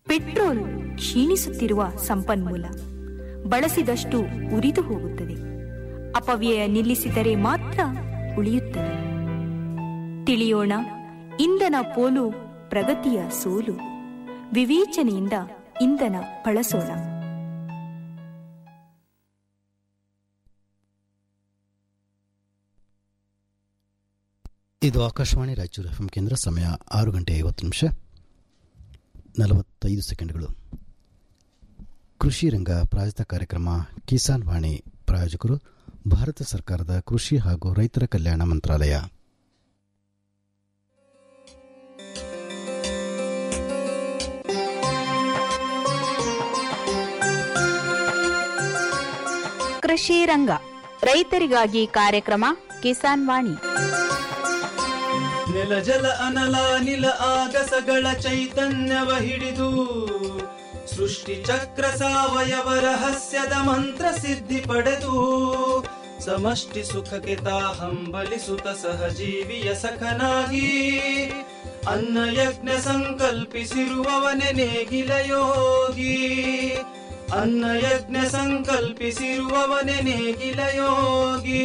Petrol ಕ್ಷೀಣಿಸುತ್ತಿರುವ ಸಂಪನ್ಮೂಲ ಬಳಸಿದಷ್ಟು ಉರಿದು ಹೋಗುತ್ತದೆ ಅಪವ್ಯಯ ನಿಲ್ಲಿಸಿದರೆ ಮಾತ್ರ ಉಳಿಯುತ್ತದೆ ತಿಳಿಯೋಣ ಇಂಧನ ಪೋಲು ಪ್ರಗತಿಯ ಸೋಲು ವಿವೇಚನೆಯಿಂದ ಇಂಧನ ಬಳಸೋಣ ಇದು ಆಕಾಶವಾಣಿ ರಾಯಚೂರು ಎಫ್ ಕೇಂದ್ರ ಸಮಯ ಆರು ಗಂಟೆ ಐವತ್ತು ನಿಮಿಷ ನಲವತ್ತೈದು ಸೆಕೆಂಡ್ಗಳು ಕೃಷಿ ರಂಗ ಪ್ರಾಯೋಜಿತ ಕಾರ್ಯಕ್ರಮ ಕಿಸಾನ್ ವಾಣಿ ಪ್ರಾಯೋಜಕರು ಭಾರತ ಸರ್ಕಾರದ ಕೃಷಿ ಹಾಗೂ ರೈತರ ಕಲ್ಯಾಣ ಮಂತ್ರಾಲಯ ಕೃಷಿ ರಂಗ ರೈತರಿಗಾಗಿ ಕಾರ್ಯಕ್ರಮ ಕಿಸಾನ್ ವಾಣಿ ನೆಲ ಜಲ ಅನಲ ನಿಲ ಆಗಸಗಳ ಚೈತನ್ಯವ ಹಿಡಿದು ಸೃಷ್ಟಿ ಚಕ್ರ ಸಾವಯವ ರಹಸ್ಯದ ಮಂತ್ರ ಸಿದ್ಧಿ ಪಡೆದು ಸಮಷ್ಟಿ ಸುಖಕ್ಕೆ ತಾ ಹಂಬಲಿಸುತ್ತ ಸಹಜೀವಿಯ ಸಖನಾಗಿ ಅನ್ನ ಯಜ್ಞ ಸಂಕಲ್ಪಿಸಿರುವವನೆ ನೇಗಿಲ ಯೋಗಿ ಅನ್ನ ಯಜ್ಞ ಸಂಕಲ್ಪಿಸಿರುವವನೆ ನೇಗಿಲ ಯೋಗಿ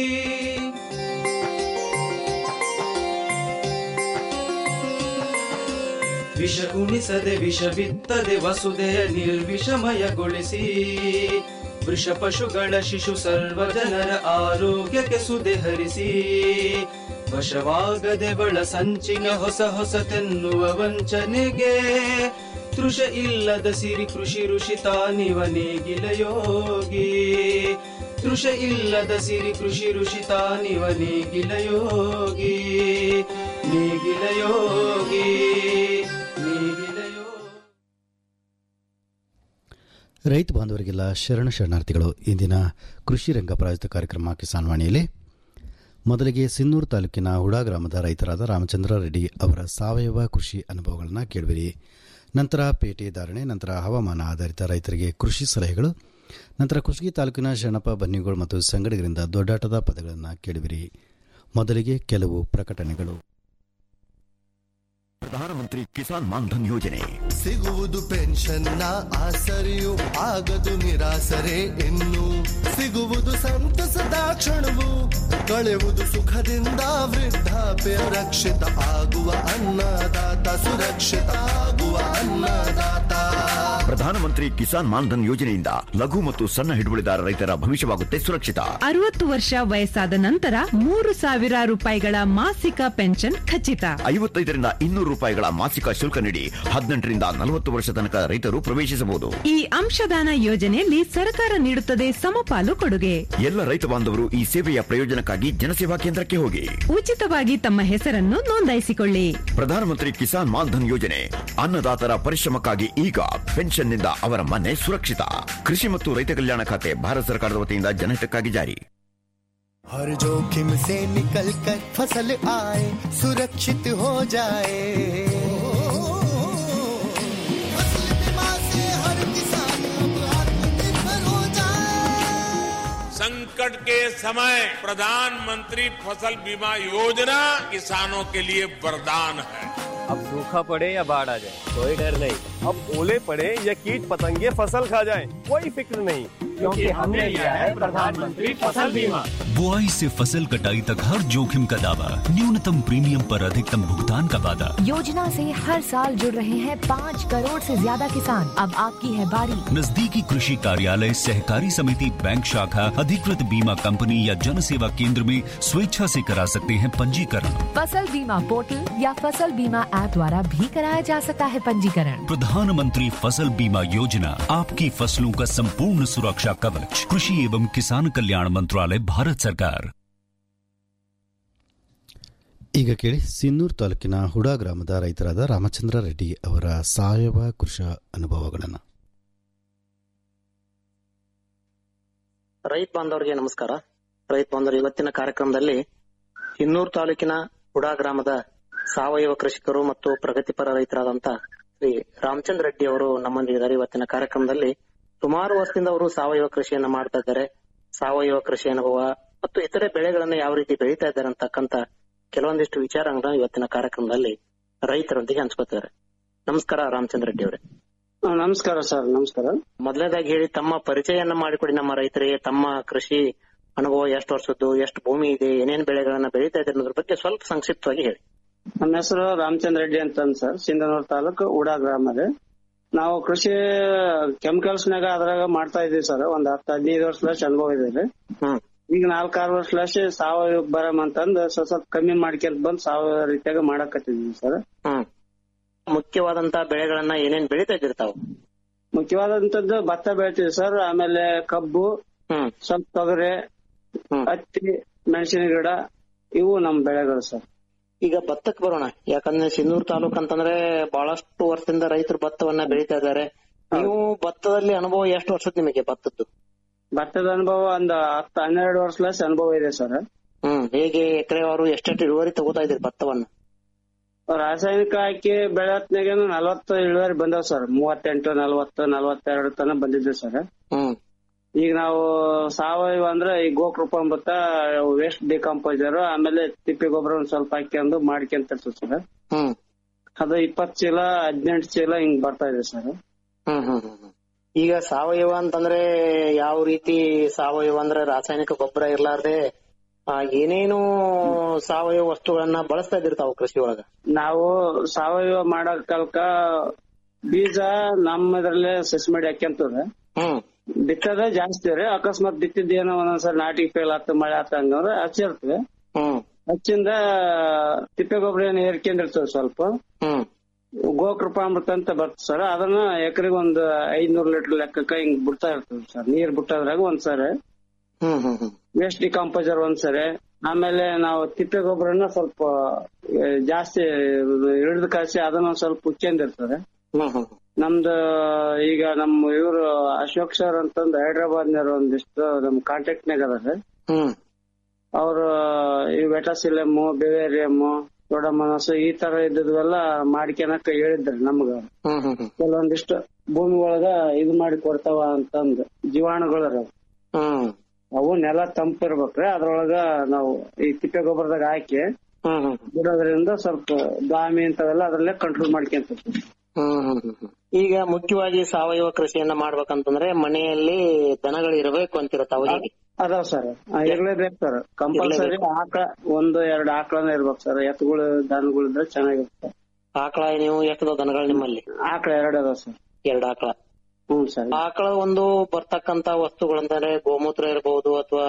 ವಿಷ ಉಣಿಸದೆ ವಿಷ ಬಿತ್ತದೆ ವಸುದೆಯ ನಿರ್ವಿಷಮಯಗೊಳಿಸಿ ವೃಷ ಪಶುಗಳ ಶಿಶು ಸರ್ವ ಜನರ ಆರೋಗ್ಯಕ್ಕೆ ಸುದೆ ಹರಿಸಿ ವಶವಾಗದೆ ಬಳ ಸಂಚಿನ ಹೊಸ ಹೊಸತೆನ್ನುವ ವಂಚನೆಗೆ ತೃಷ ಇಲ್ಲದ ಸಿರಿ ಕೃಷಿ ಋಷಿ ತಾನಿವ ನೇಗಿಲ ಯೋಗಿ ತೃಷ ಇಲ್ಲದ ಸಿರಿ ಕೃಷಿ ಋಷಿ ತಾನಿವ ನೇಗಿಲ ಯೋಗಿ ನೇಗಿಲ ಯೋಗಿ ನೇಗಿಲ ಯೋಗಿ ರೈತ ಬಾಂಧವರಿಗೆಲ್ಲ ಶರಣ ಶರಣಾರ್ಥಿಗಳು ಇಂದಿನ ಕೃಷಿ ರಂಗ ಪ್ರಾಯೋಜಿತ ಕಾರ್ಯಕ್ರಮ ಕಿಸಾನ್ ವಾಣಿಯಲ್ಲಿ ಮೊದಲಿಗೆ ಸಿನ್ನೂರು ತಾಲೂಕಿನ ಹುಡಾ ಗ್ರಾಮದ ರೈತರಾದ ರಾಮಚಂದ್ರ ರೆಡ್ಡಿ ಅವರ ಸಾವಯವ ಕೃಷಿ ಅನುಭವಗಳನ್ನು ಕೇಳುವಿರಿ ನಂತರ ಪೇಟೆ ಧಾರಣೆ ನಂತರ ಹವಾಮಾನ ಆಧಾರಿತ ರೈತರಿಗೆ ಕೃಷಿ ಸಲಹೆಗಳು ನಂತರ ಕುಷ್ಟಗಿ ತಾಲೂಕಿನ ಶರಣಪ್ಪ ಬನ್ನಿಗೋಳು ಮತ್ತು ಸಂಗಡಿಗರಿಂದ ದೊಡ್ಡಾಟದ ಪದಗಳನ್ನು ಕೇಳುವಿರಿ ಮೊದಲಿಗೆ ಕೆಲವು ಪ್ರಕಟಣೆಗಳು ಪ್ರಧಾನಮಂತ್ರಿ ಕಿಸಾನ್ ಮಾನ್ಧನ್ ಯೋಜನೆ ಸಿಗುವುದು ಪೆನ್ಷನ್ನ ಆಸರೆಯು ಆಗದು ನಿರಾಸರೆ ಇನ್ನು ಸಿಗುವುದು ಸಂತಸದ ಕ್ಷಣವು ಕಳೆವುದು ಸುಖದಿಂದ ವೃದ್ಧಾಪ್ಯ ರಕ್ಷಿತ ಆಗುವ ಅನ್ನದಾತ ಸುರಕ್ಷಿತ ಆಗುವ ಅನ್ನದಾತ ಪ್ರಧಾನಮಂತ್ರಿ ಕಿಸಾನ್ ಮಾನ್ಧನ್ ಯೋಜನೆಯಿಂದ ಲಘು ಮತ್ತು ಸಣ್ಣ ಹಿಡುವಳಿದಾರ ರೈತರ ಭವಿಷ್ಯವಾಗುತ್ತೆ ಸುರಕ್ಷಿತ ಅರವತ್ತು ವರ್ಷ ವಯಸ್ಸಾದ ನಂತರ ಮೂರು ಸಾವಿರ ರೂಪಾಯಿಗಳ ಮಾಸಿಕ ಪೆನ್ಷನ್ ಖಚಿತ ಐವತ್ತೈದರಿಂದ ಇನ್ನೂರು ರೂಪಾಯಿಗಳ ಮಾಸಿಕ ಶುಲ್ಕ ನೀಡಿ ಹದಿನೆಂಟರಿಂದ ನಲವತ್ತು ವರ್ಷ ತನಕ ರೈತರು ಪ್ರವೇಶಿಸಬಹುದು ಈ ಅಂಶದಾನ ಯೋಜನೆಯಲ್ಲಿ ಸರ್ಕಾರ ನೀಡುತ್ತದೆ ಸಮಪಾಲು ಕೊಡುಗೆ ಎಲ್ಲ ರೈತ ಬಾಂಧವರು ಈ ಸೇವೆಯ ಪ್ರಯೋಜನಕ್ಕಾಗಿ ಜನಸೇವಾ ಕೇಂದ್ರಕ್ಕೆ ಹೋಗಿ ಉಚಿತವಾಗಿ ತಮ್ಮ ಹೆಸರನ್ನು ನೋಂದಾಯಿಸಿಕೊಳ್ಳಿ ಪ್ರಧಾನಮಂತ್ರಿ ಕಿಸಾನ್ ಮಾನ್ಧನ್ ಯೋಜನೆ ಅನ್ನದಾತರ ಪರಿಶ್ರಮಕ್ಕಾಗಿ ಈಗ ಪೆನ್ಷನ್ನಿಂದ ಅವರ ಮನೆ ಸುರಕ್ಷಿತ ಕೃಷಿ ಮತ್ತು ರೈತ ಕಲ್ಯಾಣ ಖಾತೆ ಭಾರತ ಸರ್ಕಾರದ ವತಿಯಿಂದ ಜನಹಿತಕ್ಕಾಗಿ ಜಾರಿ हर जोखिम से निकल कर फसल आए सुरक्षित हो जाए फसल बीमा से हर किसान अब आत्मनिर्भर हो जाए संकट के समय प्रधानमंत्री फसल बीमा योजना किसानों के लिए वरदान है अब सूखा पड़े या बाढ़ आ जाए कोई डर नहीं अब ओले पड़े या कीट पतंगे फसल खा जाए कोई फिक्र नहीं क्योंकि हमने लिया है प्रधानमंत्री फसल बीमा बुआई से फसल कटाई तक हर जोखिम का दावा न्यूनतम प्रीमियम पर अधिकतम भुगतान का वादा योजना से हर साल जुड़ रहे हैं पाँच करोड़ से ज्यादा किसान अब आपकी है बारी नजदीकी कृषि कार्यालय सहकारी समिति बैंक शाखा अधिकृत बीमा कंपनी या जन सेवा केंद्र में स्वेच्छा से करा सकते हैं पंजीकरण फसल बीमा पोर्टल या फसल बीमा ऐप द्वारा भी कराया जा सकता है पंजीकरण प्रधानमंत्री फसल बीमा योजना आपकी फसलों का संपूर्ण सुरक्षा कवच कृषि एवं किसान कल्याण मंत्रालय भारत सरकार ಈಗ ಕೇಳಿ ಸಿನ್ನೂರು ತಾಲೂಕಿನ ಹುಡಾ ಗ್ರಾಮದ ರೈತರಾದ ರಾಮಚಂದ್ರ ರೆಡ್ಡಿ ಅವರ ಸಾವಯವ ಕೃಷಿ ಅನುಭವಗಳನ್ನು ರೈತ ಬಾಂಧವರಿಗೆ ನಮಸ್ಕಾರ ರೈತ ಬಾಂಧವರು ಇವತ್ತಿನ ಕಾರ್ಯಕ್ರಮದಲ್ಲಿ ಹಿನ್ನೂರು ತಾಲೂಕಿನ ಹುಡಾ ಗ್ರಾಮದ ಸಾವಯವ ಕೃಷಿಕರು ಮತ್ತು ಪ್ರಗತಿಪರ ರೈತರಾದಂತ ಶ್ರೀ ರಾಮಚಂದ್ರ ರೆಡ್ಡಿ ಅವರು ನಮ್ಮೊಂದಿಗಿದ್ದಾರೆ ಇವತ್ತಿನ ಕಾರ್ಯಕ್ರಮದಲ್ಲಿ ಸುಮಾರು ವರ್ಷದಿಂದ ಅವರು ಸಾವಯವ ಕೃಷಿಯನ್ನ ಮಾಡ್ತಾ ಇದ್ದಾರೆ ಸಾವಯವ ಕೃಷಿ ಅನುಭವ ಮತ್ತು ಇತರೆ ಬೆಳೆಗಳನ್ನ ಯಾವ ರೀತಿ ಬೆಳೀತಾ ಇದ್ದಾರೆ ಅಂತಕ್ಕಂತ ಕೆಲವೊಂದಿಷ್ಟು ವಿಚಾರಗಳನ್ನ ಇವತ್ತಿನ ಕಾರ್ಯಕ್ರಮದಲ್ಲಿ ರೈತರೊಂದಿಗೆ ಹಂಚ್ಕೋತಾರೆ ನಮಸ್ಕಾರ ರಾಮಚಂದ್ರ ರೆಡ್ಡಿ ಅವರೇ ನಮಸ್ಕಾರ ಸರ್ ನಮಸ್ಕಾರ ಮೊದಲನೇದಾಗಿ ಹೇಳಿ ತಮ್ಮ ಪರಿಚಯನ್ನ ಮಾಡಿಕೊಡಿ ನಮ್ಮ ರೈತರಿಗೆ ತಮ್ಮ ಕೃಷಿ ಅನುಭವ ಎಷ್ಟು ವರ್ಷದ್ದು ಎಷ್ಟು ಭೂಮಿ ಇದೆ ಏನೇನ್ ಬೆಳೆಗಳನ್ನ ಬೆಳೀತಾ ಇದ್ದಾರೆ ಅನ್ನೋದ್ರ ಬಗ್ಗೆ ಸ್ವಲ್ಪ ಸಂಕ್ಷಿಪ್ತವಾಗಿ ಹೇಳಿ ನಮ್ಮ ಹೆಸರು ರಾಮಚಂದ್ರ ರೆಡ್ಡಿ ಅಂತ ಅಂದ್ ಸರ್ ಸಿಂಧನೂರು ತಾಲೂಕು ಉಡಾ ಗ್ರಾಮದ ನಾವು ಕೃಷಿ ಕೆಮಿಕಲ್ಸ್ ನಾಗ ಅದ್ರಾಗ ಮಾಡ್ತಾ ಇದೀವಿ ಸರ್ ಒಂದ್ ಹತ್ತು ಹದಿನೈದು ವರ್ಷ ಅನುಭವ ಇದೆ ರೀ ಈಗ ನಾಲ್ಕಾರು ವರ್ಷ ಸಾವಯವ ಬರಮ್ ಅಂತಂದ್ ಸ್ವಲ್ಪ ಸ್ವಲ್ಪ ಕಮ್ಮಿ ಮಾಡ್ಕೊಂತ ಬಂದ್ ಸಾವಯವ ರೀತಿಯಾಗ ಮಾಡಕತ್ತಿದ್ವಿ ಸರ್ ಹ್ಮ್ ಮುಖ್ಯವಾದಂತಹ ಬೆಳೆಗಳನ್ನ ಏನೇನ್ ಬೆಳೀತಾ ಇದ್ದೀರಿ ತಾವು ಮುಖ್ಯವಾದಂತದ್ದು ಭತ್ತ ಬೆಳಿತೀವಿ ಸರ್ ಆಮೇಲೆ ಕಬ್ಬು ಸ್ವಲ್ಪ ತೊಗರೆ ಹತ್ತಿ ಮೆಣಸಿನ ಗಿಡ ಇವು ನಮ್ ಬೆಳೆಗಳು ಸರ್ ಈಗ ಭತ್ತಕ್ಕೆ ಬರೋಣ ಯಾಕಂದ್ರೆ ಸಿನ್ನೂರು ತಾಲೂಕ್ ಅಂತಂದ್ರೆ ಬಹಳಷ್ಟು ವರ್ಷದಿಂದ ರೈತರು ಭತ್ತವನ್ನ ಬೆಳೀತಾ ಇದ್ದಾರೆ ನೀವು ಭತ್ತದಲ್ಲಿ ಅನುಭವ ಎಷ್ಟು ವರ್ಷದ ನಿಮಗೆ ಭತ್ತದ್ದು ಭತ್ತದ ಅನುಭವ ಒಂದ್ ಹತ್ತು ಹನ್ನೆರಡು ವರ್ಷ ಅನುಭವ ಇದೆ ಸರ್ ಹ್ಮ್ ಹೇಗೆ ಎಕರೆವಾರು ಎಷ್ಟೆಷ್ಟು ಇಳುವರಿ ತಗೋತಾ ಇದ್ದೀರಿ ಭತ್ತವನ್ನ ರಾಸಾಯನಿಕ ಹಾಕಿ ಬೆಳೆತ್ನಾಗ ನಲವತ್ತು ಇಳುವರಿ ಬಂದವ್ ಸರ್ ಮೂವತ್ತೆಂಟು ನಲವತ್ತು ನಲವತ್ತೆರಡು ತನ ಬಂದಿದ್ದೆ ಸರ್ ಹ್ಮ್ ಈಗ ನಾವು ಸಾವಯವ ಅಂದ್ರೆ ಈ ಗೋಕೃಪಾಮೃತ ವೇಸ್ಟ್ ಡಿಕಂಪೋಸರ್ ಆಮೇಲೆ ತಿಪ್ಪೆ ಗೊಬ್ಬರ ಒಂದ್ ಸ್ವಲ್ಪ ಹಾಕ್ಯಂದು ಮಾಡ್ಕೊಂತ ಸರ್ ಹ್ಮ್ ಅದು ಇಪ್ಪತ್ ಚೀಲ ಹದಿನೆಂಟು ಚೀಲ ಹಿಂಗ್ ಬರ್ತಾ ಇದೆ ಸರ್ ಹ್ಮ್ ಹ್ಮ್ ಹ್ಮ್ ಹ್ಮ್. ಈಗ ಸಾವಯವ ಅಂತಂದ್ರೆ ಯಾವ ರೀತಿ ಸಾವಯವ ಅಂದ್ರೆ ರಾಸಾಯನಿಕ ಗೊಬ್ಬರ ಇರ್ಲಾರ್ದೆ ಆ, ಏನೇನು ಸಾವಯವ ವಸ್ತುಗಳನ್ನ ಬಳಸ್ತಾ ಇದ್ದೀರಿ ತಾವು ಕೃಷಿ ಒಳಗ ನಾವು ಸಾವಯವ ಮಾಡೋ ಕಾಲಕ್ಕ ಬೀಜ ನಮ್ಮ ಇದ್ರಲ್ಲೇ ಸಸಿ ಮಾಡಿ ಹಾಕ್ಯಂತದ ಹ್ಮ್ ಬಿತ್ತದ ಜಾಸ್ತಿ ರೀ ಅಕಸ್ಮಾತ್ ಬಿತ್ತಿದ್ ಏನೋ ಒಂದೊಂದ್ಸಲ ನಾಟಿ ಫೇಲ್ ಆತ ಮಳೆ ಆತ ಹಂಗಂದ್ರೆ ಹಚ್ಚಿರ್ತದೆ ಹ್ಮ್ ಹಚ್ಚಿಂದ ತಿಪ್ಪೆ ಗೊಬ್ಬರ ಏನು ಏರ್ಕೊಂಡಿರ್ತದೆ ಸ್ವಲ್ಪ ಹ್ಮ್ ಗೋಕೃಪಾಮೃತ ಅಂತ ಬರ್ತದೆ ಸರ್ ಅದನ್ನ ಎಕರೆಗೆ ಒಂದು ಐದ್ನೂರ್ ಲೀಟರ್ ಲೆಕ್ಕಕ್ಕ ಹಿಂಗ್ ಬಿಡ್ತಾ ಇರ್ತದೆ ಸರ್ ನೀರ್ ಬಿಟ್ಟದ್ರಾಗ ಒಂದ್ಸರಿ ಹ್ಮ್ ಹ್ಮ್ ಹ್ಮ್ ವೇಸ್ಟ್ ಡಿಕಂಪೋಸರ್ ಒಂದ್ಸರಿ ಆಮೇಲೆ ನಾವು ತಿಪ್ಪೆ ಗೊಬ್ಬರನ ಸ್ವಲ್ಪ ಆ, ಜಾಸ್ತಿ ಹಿಡಿದು ಕಾಸಿ ಅದನ್ನ ಒಂದ್ ಸ್ವಲ್ಪ ಉಚ್ಚಂದಿರ್ತದೆ ಹ್ಮ್ ಹ್ಮ್ ನಮ್ದು ಈಗ ನಮ್ಮ ಇವರು ಅಶೋಕ್ ಸರ್ ಅಂತಂದು ಹೈದ್ರಾಬಾದ್ನವ್ರು ಒಂದಿಷ್ಟು ನಮ್ ಕಾಂಟ್ಯಾಕ್ಟ್ ನಾಗ ಅದಾರ ಹ್ಮ್ ಅವರು ಈ ವೆಟಾಸಿಲಮ್ ಬೆವೇರಿಯಮ್ ದೊಡ್ಡಮನಸ್ಸು ಈ ತರ ಇದ್ದದ್ವೆಲ್ಲ ಮಾಡ್ಕೊಳಕ ಹೇಳಿದ್ರು ನಮ್ಗ ಹ್ಮ್ ಹ್ಮ್ ಹ್ಮ್ ಕೆಲವೊಂದಿಷ್ಟು ಭೂಮಿ ಒಳಗ ಇದು ಮಾಡಿ ಕೊಡ್ತಾವ ಅಂತಂದ್ ಜೀವಾಣುಗಳು ಅದಾವ. ಹ್ಮ್ ಅವು ನೆಲ ತಂಪಿರ್ಬೇಕ್ರಿ ಅದ್ರೊಳಗ ನಾವು ಈ ತಿಪ್ಪೆ ಗೊಬ್ಬರದಾಗ ಹಾಕಿ ಹ್ಮ್ ಹ್ಮ್ ಬಿಡೋದ್ರಿಂದ ಸ್ವಲ್ಪ ದಾಮಿ ಇಂಥವೆಲ್ಲ ಅದ್ರಲ್ಲೇ ಕಂಟ್ರೋಲ್ ಮಾಡ್ಕೊಂತ ಹ್ಮ್ ಹ್ಮ್ ಹ್ಮ್ ಹ್ಮ್. ಈಗ ಮುಖ್ಯವಾಗಿ ಸಾವಯವ ಕೃಷಿಯನ್ನ ಮಾಡ್ಬೇಕಂತಂದ್ರೆ ಮನೆಯಲ್ಲಿ ದನಗಳು ಇರಬೇಕು ಅಂತಿರೋ ತಾವು ಹೇಗೆ ಅದಾವ ಸರ್ ಇರ್ಲೇಬೇಕು ಸರ್ ಕಂಪಲ್ಸರಿ ಇರ್ಲೇಬೇಕು. ಆಕಳ ಒಂದು ಎರಡು ಆಕಳನ ಇರ್ಬೇಕು ಸರ್ ಎತ್ತುಗಳು ದನಗಳು ಇದ್ರೆ ಚೆನ್ನಾಗಿರುತ್ತೆ ಆಕಳ ನೀವು ಎಷ್ಟು ದನಗಳು ನಿಮ್ಮಲ್ಲಿ ಆಕಳ ಎರಡು ಅದಾವ ಸರ್ ಎರಡು ಆಕಳ ಹ್ಮ್ ಸರ್ ಆಕಳ ಒಂದು ಬರ್ತಕ್ಕಂತ ವಸ್ತುಗಳಂದ್ರೆ ಗೋಮೂತ್ರ ಇರಬಹುದು ಅಥವಾ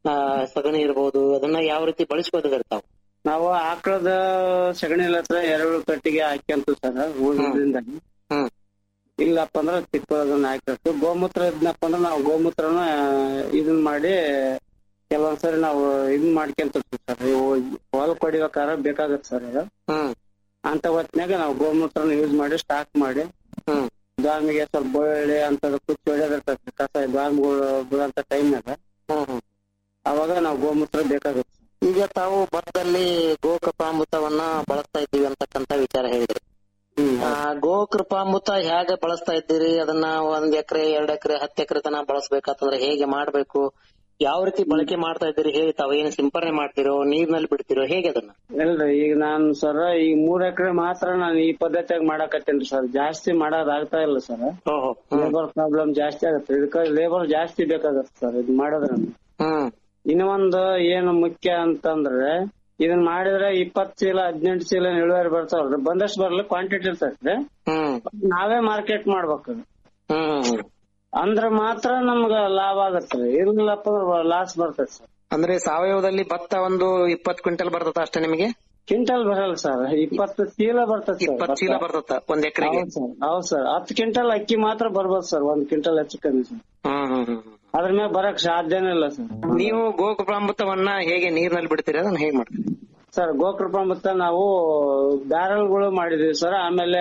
ಸಗಣಿ ಇರಬಹುದು ಅದನ್ನ ಯಾವ ರೀತಿ ಬಳಸ್ಕೋತಿದ್ದಾರೆ ತಾವು ನಾವು ಆಕಳದ ಸಗಣಿ ಹತ್ರ ಎರಡು ಕಟ್ಟಿಗೆ ಹಾಕ್ಯಂತ ಸರ್ ಉಳಿದ್ರಿಂದ ಹ್ಮ್ ಇಲ್ಲಪ್ಪ ಅಂದ್ರೆ ತಿಪ್ಪದನ್ನ ಹಾಕಿರ್ತೀವಿ ಗೋಮೂತ್ರ ಇದ್ನಪ್ಪ ಅಂದ್ರೆ ನಾವು ಗೋಮೂತ್ರನ ಇದನ್ ಮಾಡಿ ಕೆಲವೊಂದ್ಸರಿ ನಾವು ಇದನ್ ಮಾಡ್ಕೊಂತಿರ್ತೀವಿ ಸರ್ ಇವು ಹೊಲಕ್ ಹೊಡಿಬೇಕಾದ್ರೆ ಬೇಕಾಗತ್ತೆ ಸರ್ ಅದು ಹ್ಮ್ ಅಂತ ಹೊತ್ನ್ಯಾಗ ನಾವು ಗೋಮೂತ್ರನ ಯೂಸ್ ಮಾಡಿ ಸ್ಟಾಕ್ ಮಾಡಿ ಹ್ಮ್ ದಾಮಿಗೆ ಸ್ವಲ್ಪ ಬಳ್ಳಿ ಅಂತದ ಕುಚ್ಚಿ ಹೊಡೆದಿರ್ತೈತಿ ಕಸ ದಾಮಿಗಳು ಬಿಡಂತ ಟೈಮ್ನಾಗ ಹ್ಮ್ ಹ್ಮ್ ಅವಾಗ ನಾವು ಗೋಮೂತ್ರ ಬೇಕಾಗುತ್ತೆ ಈಗ ತಾವು ಭತ್ತದಲ್ಲಿ ಗೋಕೃಪಾಮೃತವನ್ನ ಬಳಸ್ತಾ ಇದ್ದೀವಿ ಅಂತಕ್ಕಂತ ವಿಚಾರ ಹೇಳಿದ್ರಿ ಆ, ಗೋಕೃಪಾಮೃತ ಹೇಗೆ ಬಳಸ್ತಾ ಇದ್ದೀರಿ ಅದನ್ನ ಒಂದ್ ಎಕರೆ ಎರಡ್ ಎಕರೆ ಹತ್ತು ಎಕರೆ ತನ ಬಳಸ್ಬೇಕಾತಂದ್ರೆ ಹೇಗೆ ಮಾಡ್ಬೇಕು ಯಾವ ರೀತಿ ಬಳಕೆ ಮಾಡ್ತಾ ಇದ್ದೀರಿ ಹೇಳಿ ತಾವು ಏನ್ ಸಿಂಪರಣೆ ಮಾಡ್ತಿರೋ ನೀರ್ನಲ್ಲಿ ಬಿಡ್ತಿರೋ ಹೇಗೆ ಅದನ್ನ ಇಲ್ರಿ ಈಗ ನಾನ್ ಸರ್ ಈಗ ಮೂರ್ ಎಕರೆ ಮಾತ್ರ ನಾನು ಈ ಪದ್ಧತಿಯಾಗ ಮಾಡಾಕತ್ತೇನ್ರಿ ಸರ್ ಜಾಸ್ತಿ ಮಾಡೋದ್ ಆಗ್ತಾ ಇಲ್ಲ ಸರ್ ಓಹೋ ಲೇಬರ್ ಪ್ರಾಬ್ಲಮ್ ಜಾಸ್ತಿ ಆಗತ್ತೆ ಇದಕ್ಕ ಲೇಬರ್ ಜಾಸ್ತಿ ಬೇಕಾಗತ್ತೆ ಸರ್ ಇದು ಮಾಡೋದ್ರ ಹ್ಮ್ ಇನ್ನು ಒಂದು ಏನು ಮುಖ್ಯ ಅಂತಂದ್ರೆ ಇದನ್ ಮಾಡಿದ್ರೆ ಇಪ್ಪತ್ ಚೀಲ ಹದಿನೆಂಟು ಚೀಲ ಇಳುವರಿ ಬರ್ತಾವಲ್ರಿ ಬಂದಷ್ಟು ಬರ್ಲಿ ಕ್ವಾಂಟಿಟಿ ಇರ್ತೈತ್ರಿ ಹ್ಮ್ ನಾವೇ ಮಾರ್ಕೆಟ್ ಮಾಡ್ಬೇಕು ಹ್ಮ್ ಅಂದ್ರ ಮಾತ್ರ ನಮ್ಗ ಲಾಭ ಆಗತ್ರಿ ಇರ್ಲಿಲ್ಲಪ್ಪ ಅಂದ್ರೆ ಲಾಸ್ ಬರ್ತೈತಿ ಸರ್ ಅಂದ್ರೆ ಸಾವಯವದಲ್ಲಿ ಭತ್ತ ಒಂದು ಇಪ್ಪತ್ ಕ್ವಿಂಟಲ್ ಬರ್ತದ ಅಷ್ಟೇ ನಿಮಗೆ ಕ್ವಿಂಟಲ್ ಬರಲ್ಲ ಸರ್ ಇಪ್ಪತ್ತು ಚೀಲ ಬರ್ತೈತಿ ಸರ್ ಇಪ್ಪತ್ ಚೀಲ ಬರ್ತದ ಒಂದ್ ಎಕರೆಗೆ ಹೌದ್ ಸರ್ ಹೌದ್ ಸರ್ ಹತ್ತು ಕ್ವಿಂಟಲ್ ಅಕ್ಕಿ ಮಾತ್ರ ಬರ್ಬೋದು ಸರ್ ಒಂದ್ ಕ್ವಿಂಟಲ್ ಹೆಚ್ಚು ಕಮ್ಮಿ ಸರ್ ಹ್ಮ್ ಹ್ಮ್ ಹ್ಮ್ ಅದ್ರ ಮೇಲೆ ಬರಕ್ ಸಾಧ್ಯನೇ ಇಲ್ಲ ಸರ್ ನೀವು ಗೋಕೃಪಾಮೃತವನ್ನ ಹೇಗೆ ನೀರ್ನಲ್ಲಿ ಬಿಡ್ತೀರಿ ಅದನ್ನ ಹೇಗೆ ಮಾಡ್ತೀರಿ ಸರ್ ಗೋಕೃಪಾಮೃತ ನಾವು ಬ್ಯಾರಲ್ಗಳು ಮಾಡಿದೀವಿ ಸರ್ ಆಮೇಲೆ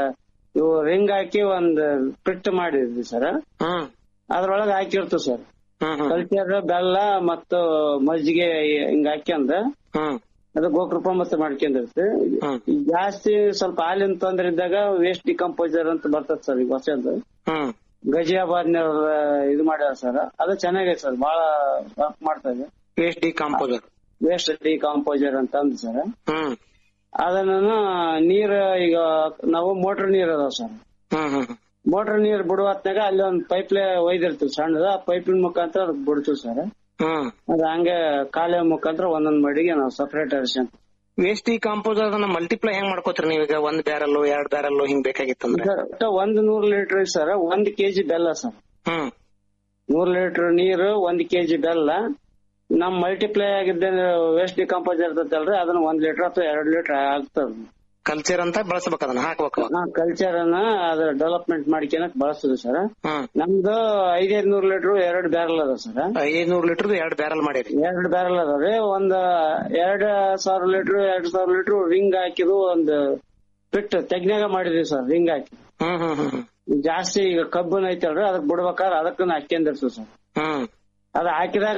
ಇವು ರಿಂಗ್ ಹಾಕಿ ಒಂದ್ ಪಿಟ್ ಮಾಡಿದ್ವಿ ಸರ್ ಹ್ಮ್ ಅದ್ರೊಳಗೆ ಹಾಕಿರ್ತೀವಿ ಸರ್ ಹ್ಮ್ ಹ್ಮ್ ಕಲ್ಚರ್ ಬೆಲ್ಲ ಮತ್ತು ಮಜ್ಜಿಗೆ ಹಿಂಗ್ ಹಾಕ್ಯಂದ ಹ್ಮ್ ಅದು ಗೋಕೃಪಾಮೃತ ಮಾಡ್ಕೊಂಡಿರ್ತೀವಿ ಈಗ ಜಾಸ್ತಿ ಸ್ವಲ್ಪ ಹಾಲಿನ ತೊಂದ್ರೆ ಇದ್ದಾಗ ವೇಸ್ಟ್ ಡಿಕಂಪೋಸರ್ ಅಂತ ಬರ್ತದೆ ಸರ್ ಈಗ ಹೊಸದು ಹ್ಮ್ ಗಜಿಯಾಬಾದ್ನವ್ರ ಇದು ಮಾಡ್ಯಾರ ಸರ್ ಅದು ಚೆನ್ನಾಗೈತೆ ಸರ್ ಬಹಳ ವರ್ಕ್ ಮಾಡ್ತಾ ಇದೆ ವೇಸ್ಟ್ ಡಿಕಾಂಪೋಸರ್ ವೇಸ್ಟ್ ಡಿಕಾಂಪೋಸರ್ ಅಂತ ಅಂದ್ ಸರ್ ಹ್ಮ್ ಅದನ್ನ ನೀರ್ ಈಗ ನಾವು ಮೋಟರ್ ನೀರ್ ಅದಾವ ಸರ್ ಹ್ಮ್ ಹ್ಮ್ ಮೋಟರ್ ನೀರ್ ಬಿಡುವ ಹೊತ್ನಾಗ ಅಲ್ಲಿ ಒಂದ್ ಪೈಪ್ ಒಯ್ದಿರ್ತೀವಿ ಸಣ್ಣದ ಆ ಪೈಪಿನ ಮುಖಾಂತರ ಅದಕ್ಕೆ ಬಿಡ್ತೀವಿ ಸರ್ ಹ್ಮ್ ಅದ ಹಂಗೆ ಕಾಲುವೆ ಮುಖಾಂತರ ಒಂದೊಂದ್ ಮಡಿಗೆ ನಾವು ಸಪರೇಟ್ ಹರಿಸ್ಕೊಂಡ್ ವೇಸ್ಟ್ ಈ ಕಾಂಪೋಸ್ ಅದನ್ನ ಮಲ್ಟಿಪ್ಲೈ ಹೆಂಗ್ ಮಾಡ್ಕೋತೀರಿ ನೀವೀಗ ಒಂದ್ ಬ್ಯಾರಲ್ ಎರಡ್ ಬ್ಯಾರಲ್ ಹಿಂಗ್ ಬೇಕಾಗಿತ್ತಂದ್ರೆ ಒಟ್ಟ ಒಂದ್ ನೂರ್ ಲೀಟರ್ ಸರ್ ಒಂದ್ ಕೆಜಿ ಬೆಲ್ಲ ಸರ್ ಹ್ಮ್ ನೂರ್ ಲೀಟರ್ ನೀರು ಒಂದ್ ಕೆಜಿ ಬೆಲ್ಲ ನಮ್ ಮಲ್ಟಿಪ್ಲೈ ಆಗಿದ್ದ ವೇಸ್ಟ್ ಡಿಕಂಪೋಸ್ ಇರ್ತೈತಲ್ರಿ ಅದನ್ನ ಒಂದ್ ಲೀಟರ್ ಅಥವಾ ಎರಡ್ ಲೀಟರ್ ಆಗ್ತದ ಕಲ್ಚರ್ ಅಂತ ಬಳಸ್ಬೇಕು ಅದನ್ನ ಹಾಕ್ಬೇಕು ಕಲ್ಚರ್ ಅನ್ನ ಅದ್ರ ಡೆವಲಪ್ಮೆಂಟ್ ಮಾಡ್ಕೊಳಕ್ ಬಳಸ್ತದೆ ಸರ್ ಹ್ಮ್ ನಮ್ದು ಐದೈದ್ ನೂರ್ ಲೀಟರ್ ಎರಡ್ ಬ್ಯಾರಲ್ ಅದ ಸರ್ ಐದ್ನೂರ್ ಲೀಟರ್ ಎರಡ್ ಬ್ಯಾರಲ್ ಮಾಡಿರಿ ಎರಡ್ ಬ್ಯಾರಲ್ ಅದಾವ್ರಿ ಒಂದ್ ಎರಡ್ ಸಾವಿರ ಲೀಟರ್ ಎರಡ್ ಸಾವಿರ ಲೀಟರ್ ರಿಂಗ್ ಹಾಕಿದು ಒಂದ್ ಬಿಟ್ಟು ತೆಗ್ನಾಗ ಮಾಡಿದ್ವಿ ಸರ್ ರಿಂಗ್ ಹಾಕಿ ಹ್ಮ್ ಹ್ಮ್ ಹ್ಮ್ ಹ್ಮ್ ಜಾಸ್ತಿ ಈಗ ಕಬ್ಬನ್ ಐತಲ್ರಿ ಅದಕ್ ಬಿಡ್ಬೇಕಾದ್ರೆ ಅದಕ್ಕನ್ನ ಹಾಕ್ಯಂದಿರ್ತೀವಿ ಸರ್ ಹ್ಮ್ ಅದ ಹಾಕಿದಾಗ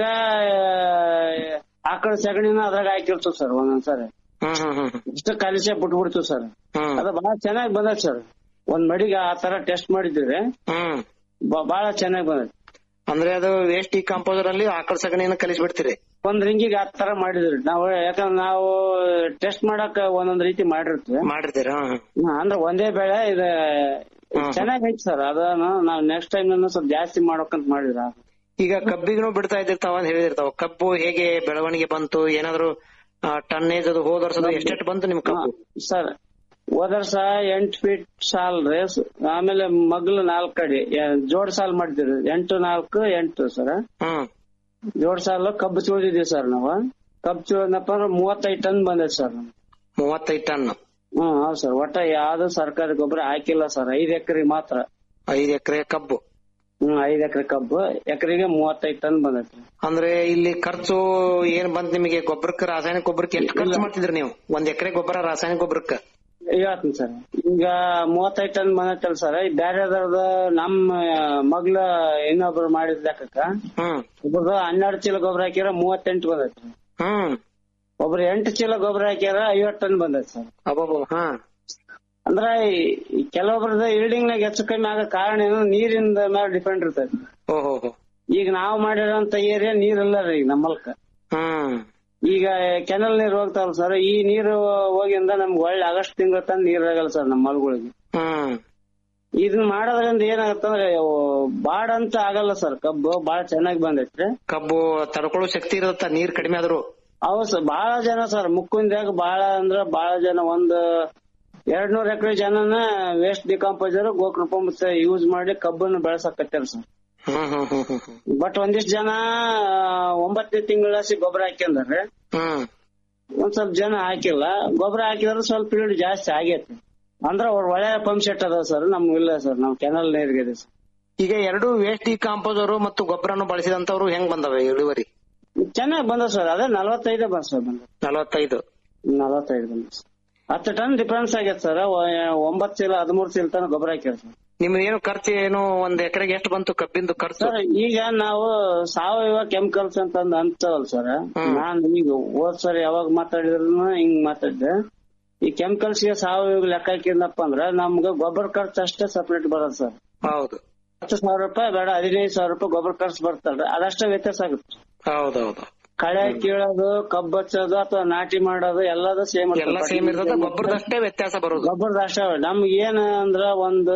ಆಕಳ ಸಗಣಿನ ಅದ್ರಾಗ ಹಾಕಿರ್ತೀವಿ ಸರ್ ಒಂದೊಂದ್ಸರಿ ಹ್ಮ್ ಹ್ಮ್ ಹ್ಮ್ ಇಷ್ಟ ಕಲಿಸಿ ಬಿಟ್ಬಿಡ್ತೀವಿ ಸರ್ ಹ್ಮ್ ಅದ ಬಹಳ ಚೆನ್ನಾಗಿ ಬಂದೈತಿ ಸರ್ ಒಂದ್ ಮಡಿಗೆ ಆ ತರ ಟೆಸ್ಟ್ ಮಾಡಿದ್ವಿ ಹ್ಮ್ ಬಹಳ ಚೆನ್ನಾಗಿ ಬಂದೈತಿ ಅಂದ್ರೆ ಅದು ವೇಸ್ಟ್ ಈ ಕಾಂಪೋಸರ್ ಅಲ್ಲಿ ಆಕಳ ಸಗಣಿಯನ್ನ ಕಲಿಸ್ಬಿಡ್ತೀರಿ ಒಂದ್ ರಿಂಗಿಗೆ ಆ ತರ ಮಾಡಿದ್ರಿ ನಾವು ಯಾಕಂದ್ರೆ ನಾವು ಟೆಸ್ಟ್ ಮಾಡಕ್ ಒಂದೊಂದ್ ರೀತಿ ಮಾಡಿರ್ತೀವಿ ಮಾಡಿರ್ತೀರ ಹ್ಮ್, ಅಂದ್ರೆ ಒಂದೇ ಬೆಳೆ ಇದ ಚೆನ್ನಾಗೈತಿ ಸರ್ ಅದನ್ನ ನಾವ್ ನೆಕ್ಸ್ಟ್ ಟೈಮ್ ಸ್ವಲ್ಪ ಜಾಸ್ತಿ ಮಾಡ್ಬೇಕಂತ ಮಾಡಿದ್ರ ಈಗ ಕಬ್ಬಿಗೂ ಬಿಡ್ತಾ ಇದ್ದಿರ್ತಾವ ಅಂತ ಹೇಳಿದಿರ್ತಾವ ಕಬ್ಬು ಹೇಗೆ ಬೆಳವಣಿಗೆ ಬಂತು ಏನಾದ್ರು ಟನ್ನೇಜ್ ಅದು ಹೋದ ವರ್ಷದ ಎಷ್ಟೆಷ್ಟು ಬಂತು ನಿಮ್ ಕಬ್ಬು ಸರ್ ಹೋದ ವರ್ಷ ಎಂಟ್ ಫೀಟ್ ಸಾಲ್ ರೀ ಆಮೇಲೆ ಮಗ್ಲು ನಾಲ್ಕ್ ಅಡಿ ಎ- ಜೋಡ್ ಸಾಲ್ ಮಾಡ್ತೀವಿ ಎಂಟು ನಾಲ್ಕು ಎಂಟು ಸರ್ ಹ್ಮ್ ಜೋಡ್ ಸಾಲು ಕಬ್ಬು ಚೂಳಿದೀವಿ ಸರ್ ನಾವು ಕಬ್ಬು ಚೂಳಿದಪ್ಪ ಅಂದ್ರೆ ಮೂವತ್ತೈದು ಟನ್ ಬಂದೈತೆ ಸರ್ ಮೂವತ್ತೈದು ಟನ್ ಹ್ಮ್ ಹೌದು ಸರ್ ಒಟ್ಟ ಯಾವ್ದು ಸರ್ಕಾರಿ ಗೊಬ್ಬರ ಹಾಕಿಲ್ಲ ಸರ್ ಐದ್ ಎಕರೆ ಮಾತ್ರ ಐದ್ ಎಕರೆ ಕಬ್ಬು ಹ್ಮ್ ಐದ್ ಎಕರೆ ಕಬ್ಬು ಎಕರೆಗೆ ಮೂವತ್ತೈದು ಟನ್ ಬಂದೈತೆ ಅಂದ್ರೆ ಇಲ್ಲಿ ಖರ್ಚು ಏನ್ ಬಂತ್ ನಿಮಗೆ ಗೊಬ್ಬರಕ್ಕೆ ರಾಸಾಯನಿಕ ಗೊಬ್ಬರಕ್ಕೆ ಎಷ್ಟು ಖರ್ಚು ಮಾಡ್ತಿದ್ರಿ ನೀವು ಒಂದ್ ಎಕರೆ ಗೊಬ್ಬರ ರಾಸಾಯನಿಕ ಗೊಬ್ಬರಕ್ಕೆ ಹೇಳ್ತೀನಿ ಸರ್ ಈಗ ಮೂವತ್ತೈದು ಟನ್ ಬಂದೈತಲ್ಲ ಸರ್ ಈ ಬ್ಯಾರೆದವ್ರದ ನಮ್ಮ ಮಗ್ಲ ಇನ್ನೊಬ್ರು ಮಾಡಿದ ಲೆಕ್ಕಕ್ಕ ಹ್ಮ್ ಒಬ್ಬರು ಹನ್ನೆರಡು ಚೀಲ ಗೊಬ್ಬರ ಹಾಕ್ಯಾರ ಮೂವತ್ತೆಂಟು ಬಂದೈತ್ರಿ ಹ್ಮ್ ಒಬ್ರು ಎಂಟು ಚೀಲ ಗೊಬ್ಬರ ಹಾಕ್ಯಾರ ಐವತ್ತು ಟನ್ ಬಂದೈತಿ ಸರ್ ಅಬ್ಬಬ್ಬ ಹಾ ಅಂದ್ರ ಈ- ಈ ಕೆಲವೊಬ್ರದ ಇಲ್ಡಿಂಗ್ ನಾಗ ಹೆಚ್ಚು ಕಮ್ಮಿ ಆಗೋ ಕಾರಣ ಏನು ನೀರಿನ ಮೇಲೆ ಡಿಪೆಂಡ್ ಇರ್ತೈತಿ ಓಹೋ ಹೋ ಈಗ ನಾವು ಮಾಡಿರೋಂತ ಏರಿಯಾ ನೀರಿಲ್ಲ ರೀ ಈಗ ನಮ್ಮಲ್ಕ ಹ್ಮ್ ಈಗ ಕೆನಲ್ ನೀರ್ ಹೋಗ್ತಾವಲ್ಲ ಸರ್ ಈ ನೀರು ಹೋಗಿಂದ ನಮ್ಗೆ ಒಳ್ಳೆ ಆಗಸ್ಟ್ ತಿಂಗಳ ತನಕ ನೀರ್ ಆಗಲ್ಲ ಸರ್ ನಮ್ಮ ಹೊಲಗಳಿಗೆ ಹ್ಮ್ ಇದನ್ನ ಮಾಡೋದ್ರಿಂದ ಏನಾಗತ್ತಂದ್ರೆ ಅವು ಬಾಡ್ ಅಂತ ಆಗಲ್ಲ ಸರ್ ಕಬ್ಬು ಬಾಳ ಚೆನ್ನಾಗಿ ಬಂದೈತ್ರಿ ಕಬ್ಬು ತಡ್ಕೊಳ್ಳೋ ಶಕ್ತಿ ಇರುತ್ತ ನೀರ್ ಕಡಿಮೆ ಆದ್ರು ಹೌದು ಸರ್ ಬಹಳ ಜನ ಸರ್ ಮುಕ್ಕುಂದ್ಯಾಗ ಬಹಳ ಅಂದ್ರ ಬಹಳ ಜನ ಒಂದ್ ಎರಡ್ ನೂರ್ ಎಕರೆ ಜನನ ವೇಸ್ಟ್ ಡಿಕಾಂಪೋಸರ್ ಗೋಕೃಪ ಯೂಸ್ ಮಾಡಿ ಕಬ್ಬನ್ನು ಬೆಳೆಸಕತ್ತಾರ ಸರ್ ಹ್ಮ್ ಹ್ಮ್ ಹ್ಮ್ ಹ್ಮ್ ಹ್ಮ್ ಬಟ್ ಒಂದಿಷ್ಟ್ ಜನ ಆ, ಒಂಬತ್ತನೇ ತಿಂಗಳಾಸಿ ಗೊಬ್ಬರ ಹಾಕ್ಯಂದಾರೆ ಹ್ಮ್ ಒಂದ್ ಸ್ವಲ್ಪ ಜನ ಹಾಕಿಲ್ಲ ಗೊಬ್ಬರ ಹಾಕಿದ್ರೆ ಸ್ವಲ್ಪ ಇಳುವರಿ ಜಾಸ್ತಿ ಆಗೈತಿ ಅಂದ್ರ ಅವ್ರ ಒಳ್ಳೆ ಪಂಪ್ ಸೆಟ್ ಅದಾವ ಸರ್ ನಮ್ ಇಲ್ಲ ಸರ್ ನಮ್ ಕೆನಲ್ ನೀರ್ಗೆ ಇದೆ ಸರ್ ಈಗ ಎರಡು ವೇಸ್ಟ್ ಕಾಂಪೋಸರ್ ಮತ್ತು ಗೊಬ್ಬರನ್ನು ಬಳಸಿದಂತವ್ರು ಹೆಂಗ್ ಬಂದವೆ ಇಳುವರಿ ಚೆನ್ನಾಗಿ ಬಂದ ಸರ್ ಅದೇ ನಲವತ್ತೈದೇ ಬಂದ ಸರ್ ಬಂದ ನಲವತ್ತೈದು ನಲವತ್ತೈದು ಬಂದ ಸರ್ ಹತ್ತು ಟನ್ ಡಿಫ್ರೆನ್ಸ್ ಆಗೈತೆ ಸರ್ ಒಂಬತ್ತು ಚೀಲ ಹದಿಮೂರು ಚೀಲ ತನಕ ಗೊಬ್ಬರ ಹಾಕ್ಯಾರ ಸರ್ ನಿಮ್ದು ಏನು ಖರ್ಚು ಏನು ಒಂದ್ ಎಕರೆಗೆ ಎಷ್ಟು ಬಂತು ಕಬ್ಬಿಂದು ಖರ್ಚು ಸರ್ ಈಗ ನಾವು ಸಾವಯವ ಕೆಮಿಕಲ್ಸ್ ಅಂತ ಅಂದ್ ಅಂತವಲ್ ಸರ್ ನಾನ್ ಈಗ ಹೋದ್ ಸರಿ ಯಾವಾಗ ಮಾತಾಡಿದ್ರು ಹಿಂಗ್ ಮಾತಾಡಿದೆ ಈ ಕೆಮಿಕಲ್ಸ್ ಗೆ ಸಾವಯವ ಲೆಕ್ಕ ಹಾಕಿದ್ನಪ್ಪ ಅಂದ್ರ ನಮ್ಗ ಗೊಬ್ಬರ ಖರ್ಚು ಅಷ್ಟೇ ಸಪರೇಟ್ ಬರೋದು ಸರ್ ಹೌದು ಹತ್ತು ಸಾವಿರ ರೂಪಾಯಿ ಬೇಡ ಹದಿನೈದು ಸಾವಿರ ರೂಪಾಯಿ ಗೊಬ್ಬರ ಖರ್ಚು ಬರ್ತಲ್ರಿ ಅದಷ್ಟೇ ವ್ಯತ್ಯಾಸ ಆಗುತ್ತೆ ಹೌದೌದು ಕಳೆ ಕೀಳೋದು ಕಬ್ಬು ಹಚ್ಚೋದು ಅಥವಾ ನಾಟಿ ಮಾಡೋದು ಎಲ್ಲದೂ ಸೇಮ್ ಎಲ್ಲ ಸೇಮ್ ಇರ್ತದೆ ಗೊಬ್ಬರದಷ್ಟೇ ವ್ಯತ್ಯಾಸ ಬರೋದು ಗೊಬ್ಬರದ ಅಷ್ಟೇ ನಮ್ಗೆ ಏನ್ ಅಂದ್ರ ಒಂದು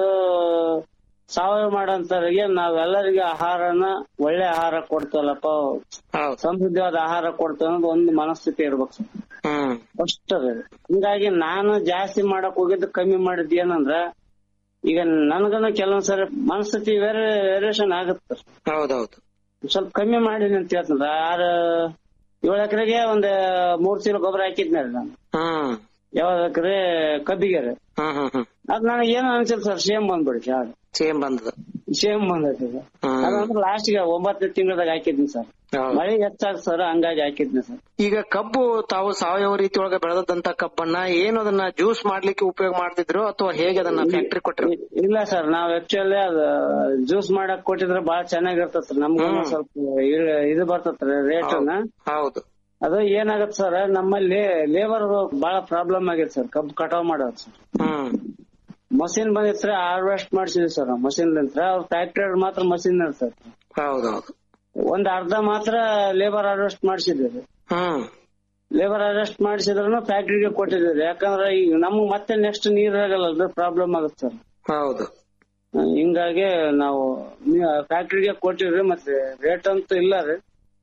ಸಾವಯವ ಮಾಡಂತವ್ರಿಗೆ ನಾವೆಲ್ಲರಿಗೆ ಆಹಾರನ ಒಳ್ಳೆ ಆಹಾರ ಕೊಡ್ತೇವಲ್ಲಪ್ಪ ಸಮೃದ್ಧವಾದ ಆಹಾರ ಕೊಡ್ತೇವೆ ಅನ್ನೋದು ಒಂದು ಮನಸ್ಥಿತಿ ಇರ್ಬೇಕು ಸರ್ ಹ್ಮ್ ಫಸ್ಟ್ ಅದು ಹಿಂಗಾಗಿ ನಾನು ಜಾಸ್ತಿ ಮಾಡಕ್ ಹೋಗಿದ್ದು ಕಮ್ಮಿ ಮಾಡಿದ್ ಏನಂದ್ರ ಈಗ ನನ್ಗನ ಕೆಲವೊಂದ್ಸರಿ ಮನಸ್ಥಿತಿ ವೇರೆ ವೇರಿಯೇಷನ್ ಆಗುತ್ತೆ ಹೌದೌದು ಸ್ವಲ್ಪ ಕಮ್ಮಿ ಮಾಡೀನಿ ಅಂತ ಹೇಳ್ತಂದ್ರ ಆರು ಏಳು ಎಕರೆಗೆ ಒಂದ್ ಮೂರ್ ಚೀಲ ಗೊಬ್ಬರ ಹಾಕಿದ್ನಲ್ಲ ನಾನು ಹ್ಮ್ ಯಾವ್ದು ಎಕರೆ ಕಬ್ಬಿಗೆ ರೀ ಹ್ಮ್ ಹ್ಮ್ ಹ್ಮ್ ಅದ್ ನನಗೆ ಏನು ಅನ್ಸಿಲ್ಲ ಸರ್ ಸೇಮ್ ಬಂದ್ಬಿಡಿ ಸರ್ ಸೇಮ್ ಬಂದದ ಸೇಮ್ ಬಂದೈತಿ ಸರ್ ಅದಂದ್ರೆ ಲಾಸ್ಟ್ ಗೆ ಒಂಬತ್ತನೇ ತಿಂಗಳದಾಗ ಹಾಕಿದ್ನಿ ಸರ್ ಹೌದು. ಮಳೆ ಹೆಚ್ಚಾಗ ಸರ್ ಹಂಗಾಗಿ ಹಾಕಿದ್ನಿ ಸರ್ ಈಗ ಕಬ್ಬು ತಾವು ಸಾವಯವ ರೀತಿ ಒಳಗೆ ಬೆಳೆದಂತ ಕಬ್ಬನ್ನ ಏನು ಅದನ್ನ ಜ್ಯೂಸ್ ಮಾಡ್ಲಿಕ್ಕೆ ಉಪಯೋಗ ಮಾಡ್ತಿದ್ರು ಅಥವಾ ಹೇಗೆ ಅದನ್ನ ಫ್ಯಾಕ್ಟ್ರಿ ಕೊಟ್ಟರು ಇಲ್ಲ ಸರ್ ನಾವ್ ಆಕ್ಚುಲಿ ಅದ ಜ್ಯೂಸ್ ಮಾಡಕ್ ಕೊಟ್ಟಿದ್ರೆ ಬಹಳ ಚೆನ್ನಾಗಿರ್ತತ್ ನಮ್ಗ ಹ್ಮ್. ಸ್ವಲ್ಪ ಇಳ್- ಇದು ಬರ್ತತ್ರಿ ರೇಟ್ ಹೌದು ಅದು ಏನಾಗತ್ ಸರ್ ನಮ್ಮಲ್ಲಿ ಲೇಬರ್ ಬಹಳ ಪ್ರಾಬ್ಲಮ್ ಆಗೈತೆ ಸರ್ ಕಬ್ಬು ಕಟಾವ್ ಮಾಡೋದು ಸರ್ ಹ್ಮ್ ಮಷಿನ್ ಬಂದಿತ್ರಿ ಹಾರ್ವೆಸ್ಟ್ ಮಾಡ್ಸಿದ್ವಿ ಸರ್ ಮಷಿನ್ ಅವ್ರ ಫ್ಯಾಕ್ಟ್ರಿ ಮಾತ್ರ ಮಷಿನ್ ಸರ್ ಹೌದೌದು ಒಂದ್ ಅರ್ಧ ಮಾತ್ರ ಲೇಬರ್ ಹಾರ್ವೆಸ್ಟ್ ಮಾಡಿಸಿದ್ವಿ ಹ್ಮ್ ಲೇಬರ್ ಅರೆಸ್ಟ್ ಮಾಡಿಸಿದ್ರು ಫ್ಯಾಕ್ಟ್ರಿಗೆ ಕೊಟ್ಟಿದ್ದೀರಿ ಯಾಕಂದ್ರೆ ಈಗ ನಮ್ಗ್ ಮತ್ತೆ ನೆಕ್ಸ್ಟ್ ನೀರ್ ಆಗಲ್ಲ ಪ್ರಾಬ್ಲಮ್ ಆಗುತ್ತೆ ಸರ್ ಹೌದು ಹಿಂಗಾಗಿ ನಾವು ಫ್ಯಾಕ್ಟ್ರಿಗೆ ಕೊಟ್ಟಿವ್ರಿ ಮತ್ತೆ ರೇಟ್ ಅಂತೂ ಇಲ್ಲ ರೀ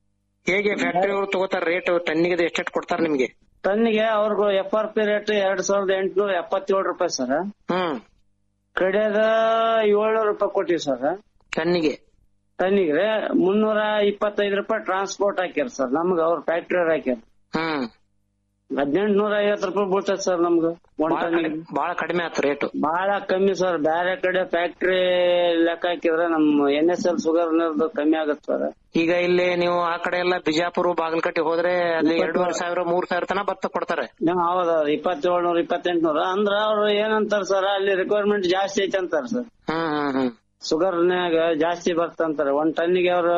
ಹೇಗೆ ಫ್ಯಾಕ್ಟರಿ ಅವರು ತಗೋತಾರ ರೇಟ್ ಟನ್ನಿಗೆ ಎಷ್ಟೆಷ್ಟು ಕೊಡ್ತಾರ ನಿಮ್ಗೆ ಟನ್ನಿಗೆ ಅವ್ರಿಗೂ ಎಫ್ ಆರ್ ಪಿ ರೇಟ್ ಎರಡ್ ಸಾವಿರದ ಎಂಟುನೂರ ಎಪ್ಪತ್ತೇಳು ರೂಪಾಯಿ ಸರ್ ಹ್ಮ್ ಕಡೆದ ಏಳ್ನೂರು ರೂಪಾಯಿ ಕೊಟ್ಟಿವಿ ಸರ್ ಟನ್ನಿಗೆ ಟನ್ನಿಗೆ ಮುನ್ನೂರ ಇಪ್ಪತ್ತೈದು ರೂಪಾಯಿ ಟ್ರಾನ್ಸ್ಪೋರ್ಟ್ ಹಾಕ್ಯಾರ ಸರ್ ನಮ್ಗೆ ಅವ್ರ ಫ್ಯಾಕ್ಟ್ರಿ ಹಾಕ್ಯಾರ ಹ್ಮ್ ಹದಿನೆಂಟುನೂರ ಐವತ್ತು ರೂಪಾಯಿ ಬೀಳ್ತದೆ ಸರ್ ನಮ್ಗೆ ಒಂದ್ ಬಾಳ ಟನ್ನಿಗೆ ಕಡಿಮೆ- ಬಾಳ ಕಡಿಮೆ ಆಯ್ತು ರೇಟ್ ಬಹಳ ಕಮ್ಮಿ ಸರ್ ಬೇರೆ ಕಡೆ ಫ್ಯಾಕ್ಟ್ರಿ ಲೆಕ್ಕ ಹಾಕಿದ್ರೆ ನಮ್ಮ ಎನ್ ಎಸ್ ಎಲ್ ಶುಗರ್ ಕಮ್ಮಿ ಆಗತ್ತೆ ಸರ್ ಈಗ ಇಲ್ಲಿ ನೀವು ಆ ಕಡೆ ಎಲ್ಲ ಬಿಜಾಪುರ ಬಾಗಲಕೋಟೆ ಹೋದ್ರೆ ಅಲ್ಲಿ ಎರಡೂವರೆ ಸಾವಿರ ಮೂರ್ ಸಾವಿರ ತನ ಭತ್ತ ಕೊಡ್ತಾರೆ ಹೌದ ಇಪ್ಪತ್ತೇಳ್ನೂರ ಇಪ್ಪತ್ತೆಂಟ್ನೂರ ಅಂದ್ರ ಅವ್ರು ಏನಂತಾರ ಸರ್ ಅಲ್ಲಿ ರಿಕ್ವೈರ್ಮೆಂಟ್ ಜಾಸ್ತಿ ಐತೆ ಅಂತಾರ ಸರ್ ಹ್ಮ್ ಹ್ಮ್ ಹ್ಮ್ ಶುಗರ್ನ್ಯಾಗ ಜಾಸ್ತಿ ಬರ್ತಂತಾರ ಒಂದ್ ಟನ್ನಿಗೆ ಅವ್ರ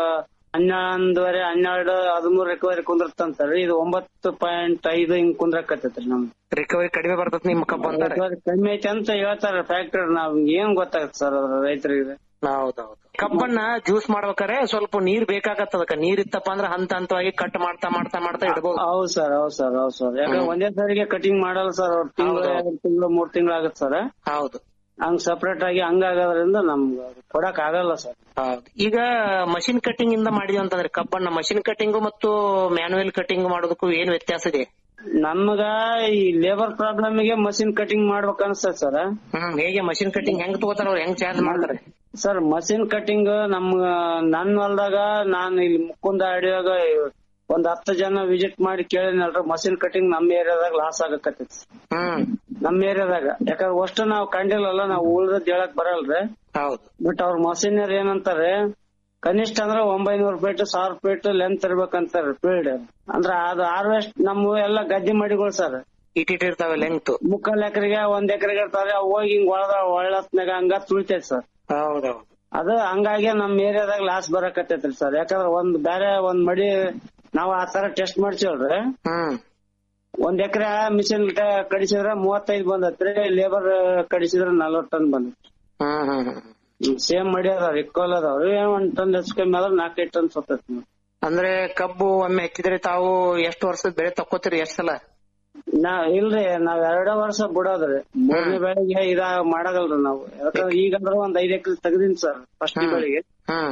ಹನ್ನೊಂದುವರೆ ಹನ್ನೆರಡು ಹದಿಮೂರು ರಿಕವರಿ ಕುಂದಿರ್ತಂತಾರ ಇದು ಒಂಬತ್ತು ಪಾಯಿಂಟ್ ಐದು ಹಿಂಗ್ ಕುಂದ್ರಕತ್ತೈತ್ರಿ ನಮ್ದು ರಿಕವರಿ ಕಡಿಮೆ ಬರ್ತದ ನಿಮ್ ಕಬ್ಬು ಅಂತಾರೆ Recovery ಕಮ್ಮಿ ಐತೆ ಅಂತ ಹೇಳ್ತಾರ ಫ್ಯಾಕ್ಟ್ರಿ ನಾವ್ ಏನ್ ಗೊತ್ತಾಗತ್ತೆ ಸರ್ ಅದ್ರ ರೈತರಿಗೆ ಹೌದೌದು ಕಬ್ಬನ್ನ ಜ್ಯೂಸ್ ಮಾಡ್ಬೇಕಾರೆ ಸ್ವಲ್ಪ ನೀರ್ ಬೇಕಾಗತ್ತ ಅದಕ್ಕ ನೀರ್ ಇತ್ತಪ್ಪ ಅಂದ್ರೆ ಹಂತ ಹಂತವಾಗಿ ಕಟ್ ಮಾಡ್ತಾ ಮಾಡ್ತಾ ಮಾಡ್ತಾ ಇಡ್ಬೋದು ಹೌದ್ ಸರ್ ಹೌದ್ ಸರ್ ಹೌದ್ ಸರ್ ಯಾಕಂದ್ರೆ ಹ್ಮ್. ಒಂದೇ ಸಾರಿಗೆ ಕಟಿಂಗ್ ಮಾಡಲ್ಲ ಸರ್ ಅವ್ರ ತಿಂಗಳು ಹೌದು. ಎರಡು ತಿಂಗಳು ಮೂರ್ ತಿಂಗಳು ಆಗತ್ತೆ ಸರ್ ಹೌದು ಹಂಗ್ ಸಪರೇಟ್ ಆಗಿ ಹಂಗಾಗೋದ್ರಿಂದ ನಮ್ಗೆ ಕೊಡಕ್ ಆಗಲ್ಲ ಸರ್ ಹೌದು ಈಗ ಮಷಿನ್ ಕಟಿಂಗ್ ಇಂದ ಮಾಡಿದ್ವಿ ಅಂತಂದ್ರೆ ಕಬ್ಬನ್ನ ಮಷಿನ್ ಕಟಿಂಗ್ ಮತ್ತು ಮ್ಯಾನುವಲ್ ಕಟಿಂಗ್ ಮಾಡೋದಕ್ಕೂ ಏನ್ ವ್ಯತ್ಯಾಸ ಇದೆ ನಮ್ಗ ಈ ಲೇಬರ್ ಪ್ರಾಬ್ಲಮ್ ಗೆ ಮಷಿನ್ ಕಟಿಂಗ್ ಮಾಡ್ಬೇಕು ಅನ್ಸ್ತದೆ ಸರ್ ಹ್ಮ್ ಹೇಗೆ ಮಷಿನ್ ಕಟಿಂಗ್ ಹೆಂಗ್ ತಗೋತಾರ ಅವ್ರು ಹೆಂಗ್ ಚಾರ್ಜ್ ಮಾಡ್ತಾರೆ ಸರ್ ಮಷಿನ್ ಕಟಿಂಗ್ ನಮ್ ನನ್ ಹೊಲ್ದಾಗ ನಾನು ಇಲ್ಲಿ ಮುಕ್ಕುಂದ ಅಡಿಯಾಗ ಒಂದ್ ಹತ್ತು ಜನ ವಿಸಿಟ್ ಮಾಡಿ ಕೇಳಿನಲ್ರ ಮಷಿನ್ ಕಟಿಂಗ್ ನಮ್ಮ ಏರಿಯಾದಾಗ ಲಾಸ್ ಆಗಕತ್ತೈತಿ ಹ್ಮ್ ನಮ್ಮ ಏರಿಯಾದಾಗ ಯಾಕಂದ್ರೆ ಅಷ್ಟು ನಾವು ಕಂಡಿಲ್ಲಲ್ಲ ನಾವು ಉಳ್ದದ್ ಹೇಳಕ್ ಬರಲ್ರಿ ಹೌದು ಬಟ್ ಅವ್ರ ಮಷಿನರ್ ಏನಂತಾರೆ ಕನಿಷ್ಠ ಅಂದ್ರೆ ಒಂಬೈನೂರು ಫೀಟ್ ಸಾವಿರ ಫೀಟ್ ಲೆಂತ್ ಇರ್ಬೇಕಂತಾರ ಫೀಲ್ಡ್ ಅಂದ್ರ ಅದು ಹಾರ್ವೆಸ್ಟ್ ನಮ್ಮ ಎಲ್ಲ ಗದ್ದೆ ಮಡಿಗಳು ಸರ್ ಇಟ್ಟಿಟ್ ಇರ್ತಾವೆ ಲೆಂತ್ ಮುಕ್ಕಾಲ್ ಎಕರೆಗೆ ಒಂದ್ ಎಕರೆಗೆ ಇರ್ತಾರೆ ಅವ್ ಹೋಗಿ ಹಿಂಗ್ ಒಳದ ಒಳ್ಳತ್ನಾಗ ಹಂಗ ತುಳಿತೈತಿ ಸರ್ ಹೌದೌದು ಅದು ಹಂಗಾಗಿ ನಮ್ ಏರಿಯಾದಾಗ ಲಾಸ್ ಬರಕತ್ತೈತ್ರಿ ಸರ್ ಯಾಕಂದ್ರ ಒಂದ್ ಬೇರೆ ಒಂದ್ ಮಡಿ ನಾವ್ ಆ ತರ ಟೆಸ್ಟ್ ಮಾಡ್ಸೇವ್ರಿ ಹ್ಮ್ ಒಂದ್ ಎಕರೆ ಮಿಷಿನ್ ಕಡಿಸಿದ್ರ ಮೂವತ್ತೈದು ಬಂದತ್ರಿ ಲೇಬರ್ ಕಡಿಸಿದ್ರ ನಲ್ವತ್ ಟನ್ ಬಂದೈತಿ ಹ್ಮ್ ಹ್ಮ್ ಹ್ಮ್ ಸೇಮ್ ಮಡಿ ಅದಾವ್ರಿ ಇಕ್ವಲ್ ಅದಾವ್ರಿ ಒಂದ್ ಟನ್ ಹೆಚ್ಚು ಕಮ್ಮಿ ಆದ್ರ ನಾಲ್ಕೈದು ಟನ್ ಸತ್ತೈತಿ ಅಂದ್ರೆ ಕಬ್ಬು ಒಮ್ಮೆ ಹೆಚ್ಚಿದ್ರೆ ತಾವು ಎಷ್ಟು ವರ್ಷದ ಬೆಳೆ ತಕ್ಕೋತೀರಿ ಎಷ್ಟ್ ಸಲ ನಾ ಇಲ್ರಿ ನಾವ್ ಎರಡ ವರ್ಷ ಬಿಡೋದ್ರಿ ಮೂರನೇ ಬೆಳೆಗೆ ಇದ ಮಾಡಗಲ್ರಿ ನಾವು ಯಾಕಂದ್ರೆ ಈಗಂದ್ರ ಒಂದ್ ಐದ್ ಎಕರೆ ತೆಗ್ದಿನ್ ಸರ್ ಫಸ್ಟ್ ಹ್ಮ್. ಬೆಳೆಗೆ ಹ್ಮ್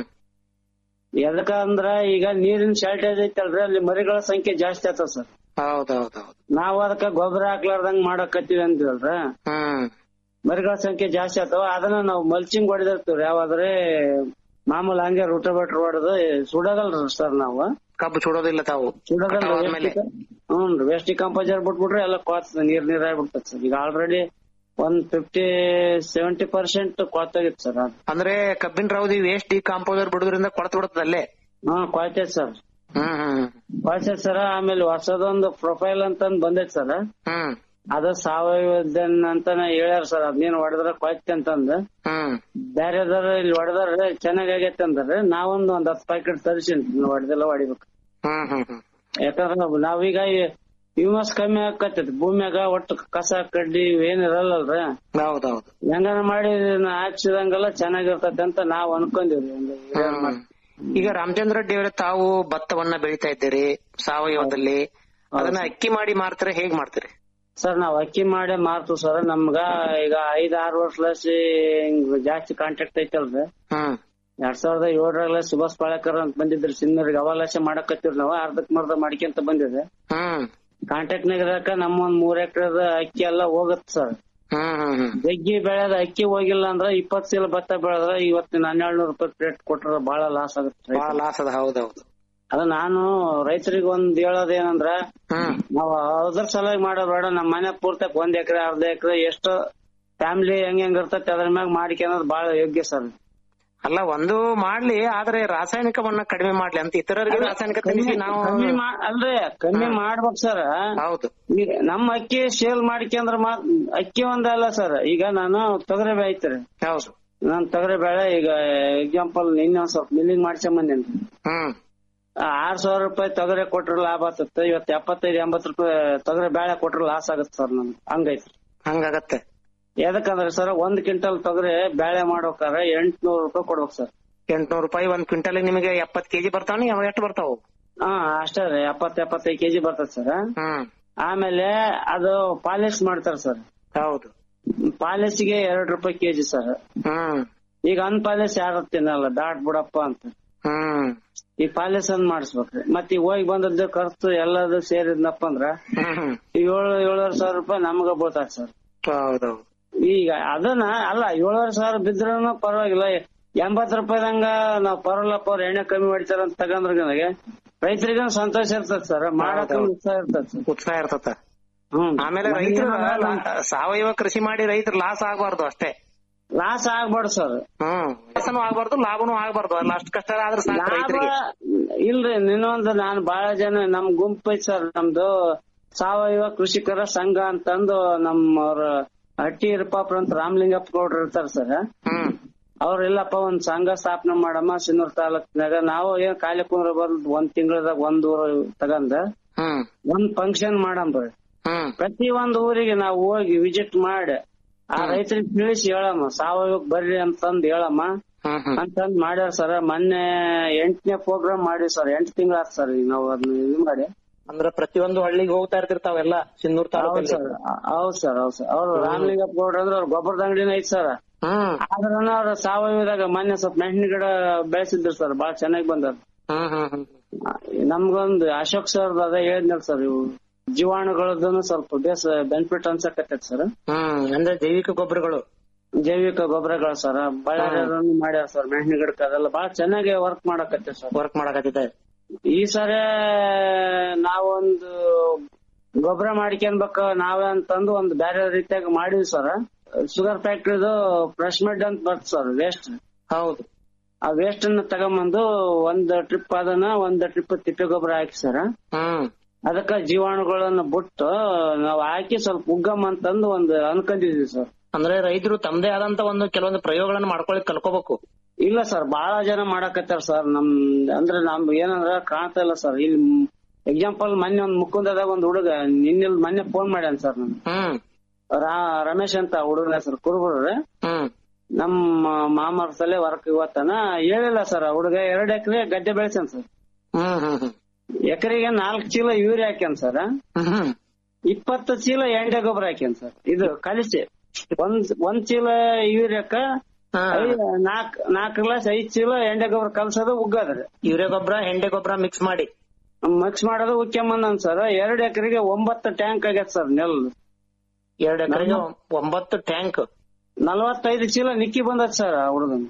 ಎದಕ್ಕಂದ್ರ ಈಗ ನೀರಿನ ಶಾರ್ಟೇಜ್ ಐತಲ್ರಿ ಅಲ್ಲಿ ಮರಿಗಳ ಸಂಖ್ಯೆ ಜಾಸ್ತಿ ಆತದ ಸರ್ ಹೌದೌದೌದು ನಾವ್ ಅದಕ್ಕ ಗೊಬ್ಬರ ಹಾಕ್ಲಾರ್ದಂಗ್ ಮಾಡಕತ್ತೀವಿ ಅಂತೀವಲ್ರ ಹ್ಮ್ ಮರಿಗಳ ಸಂಖ್ಯೆ ಜಾಸ್ತಿ ಆತಾವ ಅದನ್ನ ನಾವು ಮಲ್ಚಿಂಗ್ ಹೊಡೆದಿರ್ತೀವ್ರಿ ಯಾವಾದ್ರೆ ಮಾಮೂಲ್ ಹಂಗೆ ರೂಟ ಬಟ್ರ್ ಹೊಡೆದು ಸುಡಗಲ್ರಿ ಸರ್ ನಾವು ಕಬ್ಬು ಸುಡೋದಿಲ್ಲ ತಾವು ಕಟಾವ್ ಆದ್ಮೇಲೆ. ಹ್ಮ್ ವೇಸ್ಟ್ ಕಂಪೋಸರ್ ಬಿಟ್ಬಿಟ್ರೆ ಎಲ್ಲ ಕ್ವಾತ್ ನೀರ್ ನೀರ್ ಆಗ್ಬಿಡ್ತದೆ ಸರ್ ಈಗ ಆಲ್ರೆಡಿ ಒಂದ್ ಫಿಫ್ಟಿ ಸೆವೆಂಟಿ ಪರ್ಸೆಂಟ್ ಕ್ವಾತಾಗಿತ್ತು ಸರ್ ಅದು ಅಂದ್ರೆ ಕಬ್ಬಿನ ರೌದಿ ವೇಸ್ಟ್ ಡಿಕಾಂಪೋಸರ್ ಬಿಡೋದ್ರಿಂದ ಕೊಳತು ಬಿಡುತ್ತದೆ ಅಲ್ಲೇ ಹಾ ಕ್ವಾತೈತ್ ಸರ್ ಹ್ಮ್ ಹ್ಮ್ ಕ್ವಾತೈತ್ ಸರ್ ಆಮೇಲೆ ಹೊಸದೊಂದು ಪ್ರೊಫೈಲ್ ಅಂತಂದ್ ಬಂದೈತ್ ಸರ್ ಹ್ಮ್ ಅದ ಸಾವಯವದನ್ ಅಂತಾನ ಹೇಳ್ಯಾರ ಸರ್ ಅದ್ನೇನ್ ಹೊಡೆದ್ರ ಕ್ವಾತಿ ಅಂತಂದ ಹ್ಮ್ ಬ್ಯಾರೆದವ್ರ ಇಲ್ಲಿ ಹೊಡೆದ್ರ ಚೆನ್ನಾಗ್ ಆಗೈತೆ ಅಂದ್ರ ನಾವೊಂದ್ ಒಂದ್ ಹತ್ತು ಪ್ಯಾಕೆಟ್ ತರಿಸಿನಿ ಹೊಡೆದೆಲ್ಲ ಹೊಡಿಬೇಕು ಹ್ಮ್ ಹ್ಮ್ ಹ್ಮ್ ಯಾಕಂದ್ರ ನಾವ್- ನಾವೀಗ ಹ್ಯೂಮಸ್ ಕಮ್ಮಿ ಆಕತ್ತೈತಿ ಭೂಮ್ಯಾಗ ಒಟ್ಟು ಕಸ ಕಡ್ಡಿ ಏನ್ ಇರಲ್ಲಲ್ರ ಹೌದೌದು ಹೆಂಗನ ಮಾಡಿ ಇದನ್ನ ಹಾಕ್ಸಿದಂಗೆಲ್ಲ ಚೆನ್ನಾಗಿರ್ತೈತಿ ಅಂತ ನಾವ್ ಅನ್ಕೊಂಡಿವ್ರಿ ಒಂದು ಇದ್ರಲ್ಲಿ ಮಾಡಿ. ಈಗ ರಾಮಚಂದ್ರ ರೆಡ್ಡಿ ಅವರೇ ತಾವು ಭತ್ತವನ್ನ ಬೆಳಿತಾ ಇದ್ದೀರಿ ಸಾವಯವದಲ್ಲಿ ಅದನ್ನ ಅಕ್ಕಿ ಮಾಡಿ ಮಾರ್ತಾರೆ ಹೇಗ್ ಮಾಡ್ತೀರಿ ಸರ್ ನಾವ್ ಅಕ್ಕಿ ಮಾಡೇ ಮಾರ್ತೀವಿ ಸರ್ ನಮ್ಗ ಈಗ ಐದ್ ಆರ್ ವರ್ಷಲಸಿ ಹಿಂಗ್ ಜಾಸ್ತಿ ಕಾಂಟ್ಯಾಕ್ಟ್ ಐತಲ್ರಿ ಹ್ಮ್ ಎರಡ್ ಸಾವಿರದ ಏಳರಾಗಲ ಸುಭಾಷ್ ಪಾಳೇಕರ್ ಅಂತ ಬಂದಿದ್ರಿ ಸಿನ್ನರಿಗೆ ಅವಾಲಸೆ ಮಾಡಕತ್ತೀವ್ರಿ ನಾವು ಅರ್ಧಕ್ ಮರ್ಧ ಮಾಡ್ಕೊಂತ ಬಂದಿದೆ ಹ್ಮ್ ಕಾಂಟ್ಯಾಕ್ಟ್ ನಾಗ ಇರಾಕ ನಮ್ಮ ಒಂದ್ ಮೂರ್ ಎಕರೆದ ಅಕ್ಕಿ ಎಲ್ಲ ಹೋಗತ್ ಸರ್ ಹ್ಮ್ ಹ್ಮ್ ಹ್ಮ್ ಜಗ್ಗಿ ಬೆಳೆದ ಅಕ್ಕಿ ಹೋಗಿಲ್ಲ ಅಂದ್ರ ಇಪ್ಪತ್ ಚೀಲ ಭತ್ತ ಬೆಳೆದ್ರ ಇವತ್ತಿನ ಹನ್ನೆರಡು ನೂರು ರೂಪಾಯಿ ರೇಟ್ ಕೊಟ್ರ ಬಹಳ ಲಾಸ್ ಆಗುತ್ತೆ ಬಹಳ ಲಾಸ್ ಅದ ಹೌದೌದು ಅದ ನಾನು ರೈತರಿಗೆ ಒಂದ್ ಹೇಳೋದೇನಂದ್ರ ಹ್ಮ್ ನಾವ್ ಅದ್ರ ಸಲುವಾಗಿ ಮಾಡೋದ್ ಬೇಡ ನಮ್ ಮನೆ ಪೂರ್ತಕ್ ಒಂದ್ ಎಕರೆ ಅರ್ಧ ಎಕರೆ ಎಷ್ಟು ಫ್ಯಾಮಿಲಿ ಹೆಂಗ್ ಹೆಂಗ್ ಇರ್ತೈತಿ ಅದ್ರ ಮ್ಯಾಗ ಮಾಡ್ಕೊಳೋದ್ ಬಹಳ ಯೋಗ್ಯ ಸರ್ ಅಲ್ಲ ಒಂದು ಮಾಡ್ಲಿ ಆದ್ರೆ ರಾಸಾಯನಿಕವನ್ನ ಕಡಿಮೆ ಮಾಡ್ಲಿ ಅಂತ ಇತರರಿಗೆ ರಾಸಾಯನಿಕ ತಿನ್ನಿಸಿ ನಾವು ಕಮ್ಮಿ ಮಾ- ಅಲ್ರಿ ಕಮ್ಮಿ ಮಾಡ್ಬೇಕ್ ಸರ್ ಹೌದು ಈಗ ನಮ್ಮ ಅಕ್ಕಿ ಸೇಲ್ ಮಾಡ್ಕೊಂಡ್ರ ಮಾತ್ ಅಕ್ಕಿ ಒಂದಲ್ಲ ಸರ್ ಈಗ ನಾನು ತೊಗರಿ ಬೆಳಿತೀರಿ ಹೌದು ನಾನ್ ತೊಗರಿ ಬೆಳೆ ಈಗ ಎಕ್ಸಾಂಪಲ್ ನಿನ್ನೆ ಒಂದ್ ಸ್ವಲ್ಪ ಮಿಲ್ಲಿಂಗ್ ಮಾಡ್ಸ್ಕೊಂಡ್ ಬಂದೇನಿ ಹ್ಮ್ ಆರ್ ಸಾವಿರ ರೂಪಾಯಿ ತೊಗರಿ ಕೊಟ್ರ ಲಾಭ ಆತತ್ತ ಇವತ್ತು ಎಪ್ಪತ್ತೈದು ಎಂಬತ್ ರೂಪಾಯಿ ತೊಗರಿ ಬೇಳೆ ಕೊಟ್ರ ಲಾಸ್ ಆಗತ್ತೆ ಸರ್ ನಮ್ಗೆ ಹಂಗೈತಿ ಹಂಗಾಗತ್ತೆ ಯಾಕಂದ್ರೆ ಸರ್ ಒಂದ್ ಕ್ವಿಂಟಲ್ ತೊಗರಿ ಬೇಳೆ ಮಾಡ್ಬೇಕಾದ್ರೆ ಎಂಟ್ನೂರು ರೂಪಾಯಿ ಕೊಡ್ಬೇಕು ಸರ್ ಎಂಟ್ನೂರು ರೂಪಾಯಿ ಒಂದ್ ಕ್ವಿಂಟಲ್ ನಿಮಗೆ ಎಪ್ಪತ್ ಕೆಜಿ ಬರ್ತಾವ ಯಾವ ಎಷ್ಟು ಬರ್ತಾವ ಹಾ ಅಷ್ಟೇ ರೀ ಎಪ್ಪತ್ ಎಪ್ಪತ್ತೈದು ಕೆಜಿ ಬರ್ತದೆ ಸರ್ ಹ್ಮ್ ಆಮೇಲೆ ಅದು ಪಾಲಿಶ್ ಮಾಡ್ತಾರ ಸರ್ ಹೌದು ಪಾಲಿಸಿಗೆ ಎರಡ್ ರೂಪಾಯಿ ಕೆಜಿ ಸರ್ ಹ್ಮ್ ಈಗ ಅನ್ ಪಾಲಿಸ್ ಯಾರು ತಿನ್ನಲ್ಲ ದಾಟ್ ಬಿಡಪ್ಪ ಅಂತ ಹ್ಮ್ ಈ ಪಾಲಿಸ್ ಅನ್ ಮಾಡಿಸ್ಬೇಕ್ರಿ ಮತ್ ಈಗ ಹೋಗಿ ಬಂದದ್ದು ಖರ್ಚು ಎಲ್ಲದು ಸೇರಿದ್ನಪ್ಪ ಅಂದ್ರ ಹ್ಮ್ ಏಳು ಏಳುವರೆ ಸಾವಿರ ರೂಪಾಯಿ ನಮ್ಗ ಬೀಳ್ತಾರ ಸರ್ ಹೌದೌದು ಈಗ ಅದನ್ನ ಅಲ್ಲ ಏಳುವರೆ ಸಾವಿರ ಬಿದ್ರೂ ಪರವಾಗಿಲ್ಲ ಎಂಬತ್ ರೂಪಾಯಿದಂಗ ನಾವ್ ಪರವಲ್ಲಪ್ಪ ಅವ್ರ ಎಣ್ಣೆ ಕಮ್ಮಿ ಮಾಡ್ತಾರ ಅಂತ ತಗಂದ್ರ ನನಗೆ ರೈತರಿಗ ಸಂತೋಷ ಇರ್ತದ ಸರ್ ಮಾಡಕ್ ಹೌದೌದು. ಉತ್ಸಾಹ ಇರ್ತದ ಸರ್ ಉತ್ಸಾಹ ಇರ್ತತ ಹ್ಮ್ ಆಮೇಲೆ ರೈತರು ಸಾವಯವ ಕೃಷಿ ಮಾಡಿ ರೈತರು ಲಾಸ್ ಆಗ್ಬಾರ್ದು ಅಷ್ಟೇ ಲಾಸ್ ಆಗ್ಬಾರ್ದು ಸರ್ ಹ್ಮ್ ಲಾಸನು ಆಗ್ಬಾರ್ದು ಲಾಭನೂ ಆಗ್ಬಾರ್ದು ಅಲ್ಲ ಅಷ್ಟು ಕಷ್ಟ ಆದ್ರೆ ಸಾಕು ಲಾಭ ರೈತರಿಗೆ ಇಲ್ರಿ ಇನ್ನೊಂದು ನಾನ್ ಬಹಳ ಜನ ನಮ್ ಗುಂಪು ಐತ್ ಸರ್ ನಮ್ದು ಸಾವಯವ ಕೃಷಿಕರ ಸಂಘ ಅಂತಂದು ನಮ್ಮವ್ರ ಹಟ್ಟಿ ಇರಪಾಪ್ರ ಅಂತ ರಾಮಲಿಂಗಪ್ಪ ಗೌಡ್ರು ಇರ್ತಾರ ಸರ್ ಹ್ಮ್ ಅವ್ರಿಲ್ಲಪ್ಪ ಒಂದ್ ಸಂಘ ಸ್ಥಾಪನೆ ಮಾಡಮ್ಮ ಸಿನ್ನೂರ್ ತಾಲೂಕ್ನಾಗ ನಾವು ಏನ್ ಖಾಲಿ ಕುಂದ್ರ ಬಂದ್ ಒಂದ್ ತಿಂಗಳದಾಗ ಒಂದ್ ಊರು ತಗಂದ ಹ್ಮ್ ಒಂದ್ ಫಂಕ್ಷನ್ ಮಾಡಂಬ್ರಿ ಹ್ಮ್ ಪ್ರತಿ ಒಂದ್ ಊರಿಗೆ ನಾವು ಹೋಗಿ ವಿಸಿಟ್ ಮಾಡಿ ಆ ರೈತರಿಗೆ ತಿಳಿಸಿ ಹೇಳಮ್ಮ ಸಾವಯವಕ್ ಬರ್ರಿ ಅಂತಂದ್ ಹೇಳಮ್ಮ ಹ್ಮ್ ಹ್ಮ್ ಅಂತಂದ್ ಮಾಡ್ಯಾರ ಸರ್ ಮೊನ್ನೆ ಎಂಟನೇ ಪ್ರೋಗ್ರಾಮ್ ಮಾಡಿ ಸರ್ ಎಂಟು ತಿಂಗಳ ಆತ್ ಸರ್ ಈಗ ನಾವು ಅದನ್ನ ಇದು ಮಾಡಿ ಅಂದ್ರೆ ಪ್ರತಿಯೊಂದು ಹಳ್ಳಿಗೆ ಹೋಗ್ತಾ ಇರ್ತಿರ್ತಾವೆಲ್ಲ ಸಿನ್ನೂರ್ ಹೌದ್ ತಾಲೂಕಲ್ಲಿ ಸರ್ ಹೌದ್ ಸರ್ ಹೌದ್ ಸರ್ ಅವ್ರು ರಾಮಲಿಂಗಪ್ಪ ಗೌಡ್ರ ಅಂದ್ರೆ ಅವ್ರ ಗೊಬ್ಬರದ ಅಂಗಡಿನ ಐತ್ ಸರ್ ಹ್ಮ್ ಆದ್ರೂ ಅವ್ರ ಸಾವಯವದಾಗ ಮೊನ್ನೆ ಸ್ವಲ್ಪ ಮೆಣಸಿನ ಗಿಡ ಬೆಳೆಸಿದ್ರು ಸರ್ ಬಾಳ ಚೆನ್ನಾಗಿ ಬಂದವ್ರು ಹ್ಮ್ ಹ್ಮ್ ಹ್ಮ್ ನಮ್ಗೊಂದು ಅಶೋಕ್ ಸರ್ ಅದ ಹೇಳಿದ್ನಲ್ ಸರ್ ಇವು ಜೀವಾಣುಗಳದ್ದು ಸ್ವಲ್ಪ ಬೇಸ್ ಬೆನಿಫಿಟ್ ಅನ್ಸಕತ್ತೈತಿ ಸರ್ ಹ್ಮ್ ಅಂದ್ರೆ ಜೈವಿಕ ಗೊಬ್ಬರಗಳು ಜೈವಿಕ ಗೊಬ್ಬರಗಳು ಸರ್ ಬಳ್ಳಾರಿ ಮಾಡ್ಯಾರ ಸರ್ ಮೆಣಸಿನ ಗಿಡಕ್ಕೆ ಅದೆಲ್ಲ ಬಾಳ ಚೆನ್ನಾಗಿ ವರ್ಕ್ ಮಾಡಕತ್ತೆ ಸರ್ ವರ್ಕ್ ಮಾಡಕತ್ತಿದೆ ಈ ಸರಿ ನಾವೊಂದು ಗೊಬ್ಬರ ಮಾಡ್ಕೊನ್ಬೇಕ ನಾವೇ ಅಂತಂದು ಒಂದು ಬೇರೆ ರೀತಿಯಾಗಿ ಮಾಡಿವಿ ಸರ್ ಶುಗರ್ ಫ್ಯಾಕ್ಟ್ರಿದು ಫ್ರೆಶ್ ಮೆಡ್ ಅಂತ ಬರ್ತ ಸರ್ ವೇಸ್ಟ್ ಹೌದು ಆ ವೇಸ್ಟ್ ಅನ್ನ ತಗೊಂಬಂದು ಒಂದ್ ಟ್ರಿಪ್ ಅದನ್ನ ಒಂದ್ ಟ್ರಿಪ್ ತಿಪ್ಪೆ ಗೊಬ್ಬರ ಹಾಕಿ ಸರ್ ಹ್ಮ್ ಅದಕ್ಕ ಜೀವಾಣುಗಳನ್ನ ಬಿಟ್ಟು ನಾವ್ ಹಾಕಿ ಸ್ವಲ್ಪ ಉಗ್ಗಮ್ ಅಂತಂದು ಒಂದು ಅನ್ಕೊಂಡಿದ್ವಿ ಸರ್ ಅಂದ್ರೆ ರೈತರು ತಮ್ಮದೇ ಆದಂತ ಒಂದು ಕೆಲವೊಂದು ಪ್ರಯೋಗಗಳನ್ನ ಮಾಡ್ಕೊಳಕ್ ಕಲ್ಕೋಬೇಕು ಇಲ್ಲ ಸರ್ ಬಹಳ ಜನ ಮಾಡಕತ್ತಾರ ಸರ್ ನಮ್ ಅಂದ್ರೆ ನಮ್ ಏನಂದ್ರ ಕಾಣ್ತಾ ಇಲ್ಲ ಸರ್ ಇಲ್ಲಿ ಎಕ್ಸಾಂಪಲ್ ಮೊನ್ನೆ ಒಂದ್ ಮುಕುಂದದಾಗ ಒಂದ್ ಹುಡುಗ ನಿನ್ನೆ ಮೊನ್ನೆ ಫೋನ್ ಮಾಡ್ಯಾನ ಸರ್ ನನ್ ಹ್ಮ್ ರಾ- ರಮೇಶ್ ಅಂತ ಹುಡುಗ ಹೆಸರು ಕುರುಬರು ಹ್ಮ್ ನಮ್ಮ ಮಾಮರ ಸಲ ವರ್ಕ್ ಇವತ್ತನ ಹೇಳಿಲ್ಲ ಸರ್ ಹುಡುಗ ಎರಡ್ ಎಕರೆ ಗಡ್ಡೆ ಬೆಳೆಸ್ಯಾನ ಸರ್ ಹ್ಮ್ ಹ್ಮ್ ಹ್ಮ್ ಎಕರೆಗೆ ನಾಲ್ಕು ಚೀಲ ಯೂರಿಯಾ ಹಾಕ್ಯಾನ ಸರ್ ಹ್ಮ್ ಇಪ್ಪತ್ತು ಚೀಲ ಎಂಡೆ ಗೊಬ್ಬರ ಹಾಕ್ಯಾನ ಸರ್ ಇದು ಕಲಿಸಿ ಒಂದ್ ಒಂದ್ ಚೀಲ ಯೂರಿಯಾಕ ನಾಕ್ ನಾಲ್ಕು ಗ್ಲಾಸ್ ಐದ್ ಚೀಲ ಎಂಡೆ ಗೊಬ್ಬರ ಕಲ್ಸೋದು ಉಗ್ಗದ್ರಿ ಯೂರಿಯಾ ಗೊಬ್ಬರ ಹೆಂಡೆ ಗೊಬ್ಬರ ಮಿಕ್ಸ್ ಮಾಡಿ ಮಿಕ್ಸ್ ಮಾಡೋದು ಉಕ್ಕೆಂಬಂದನ್ ಸರ್ ಎರಡ್ ಎಕರೆಗೆ ಒಂಬತ್ತು ಟ್ಯಾಂಕ್ ಆಗೈತೆ ಸರ್ ನೆಲ್ ಎರಡ್ ಎಕರೆಗೆ ಒಂಬತ್ತು ಟ್ಯಾಂಕ್ ನಲವತ್ತೈದು ಚೀಲ ನಿಕ್ಕಿ ಬಂದತ್ ಸರ್ ಹುಡುಗನ್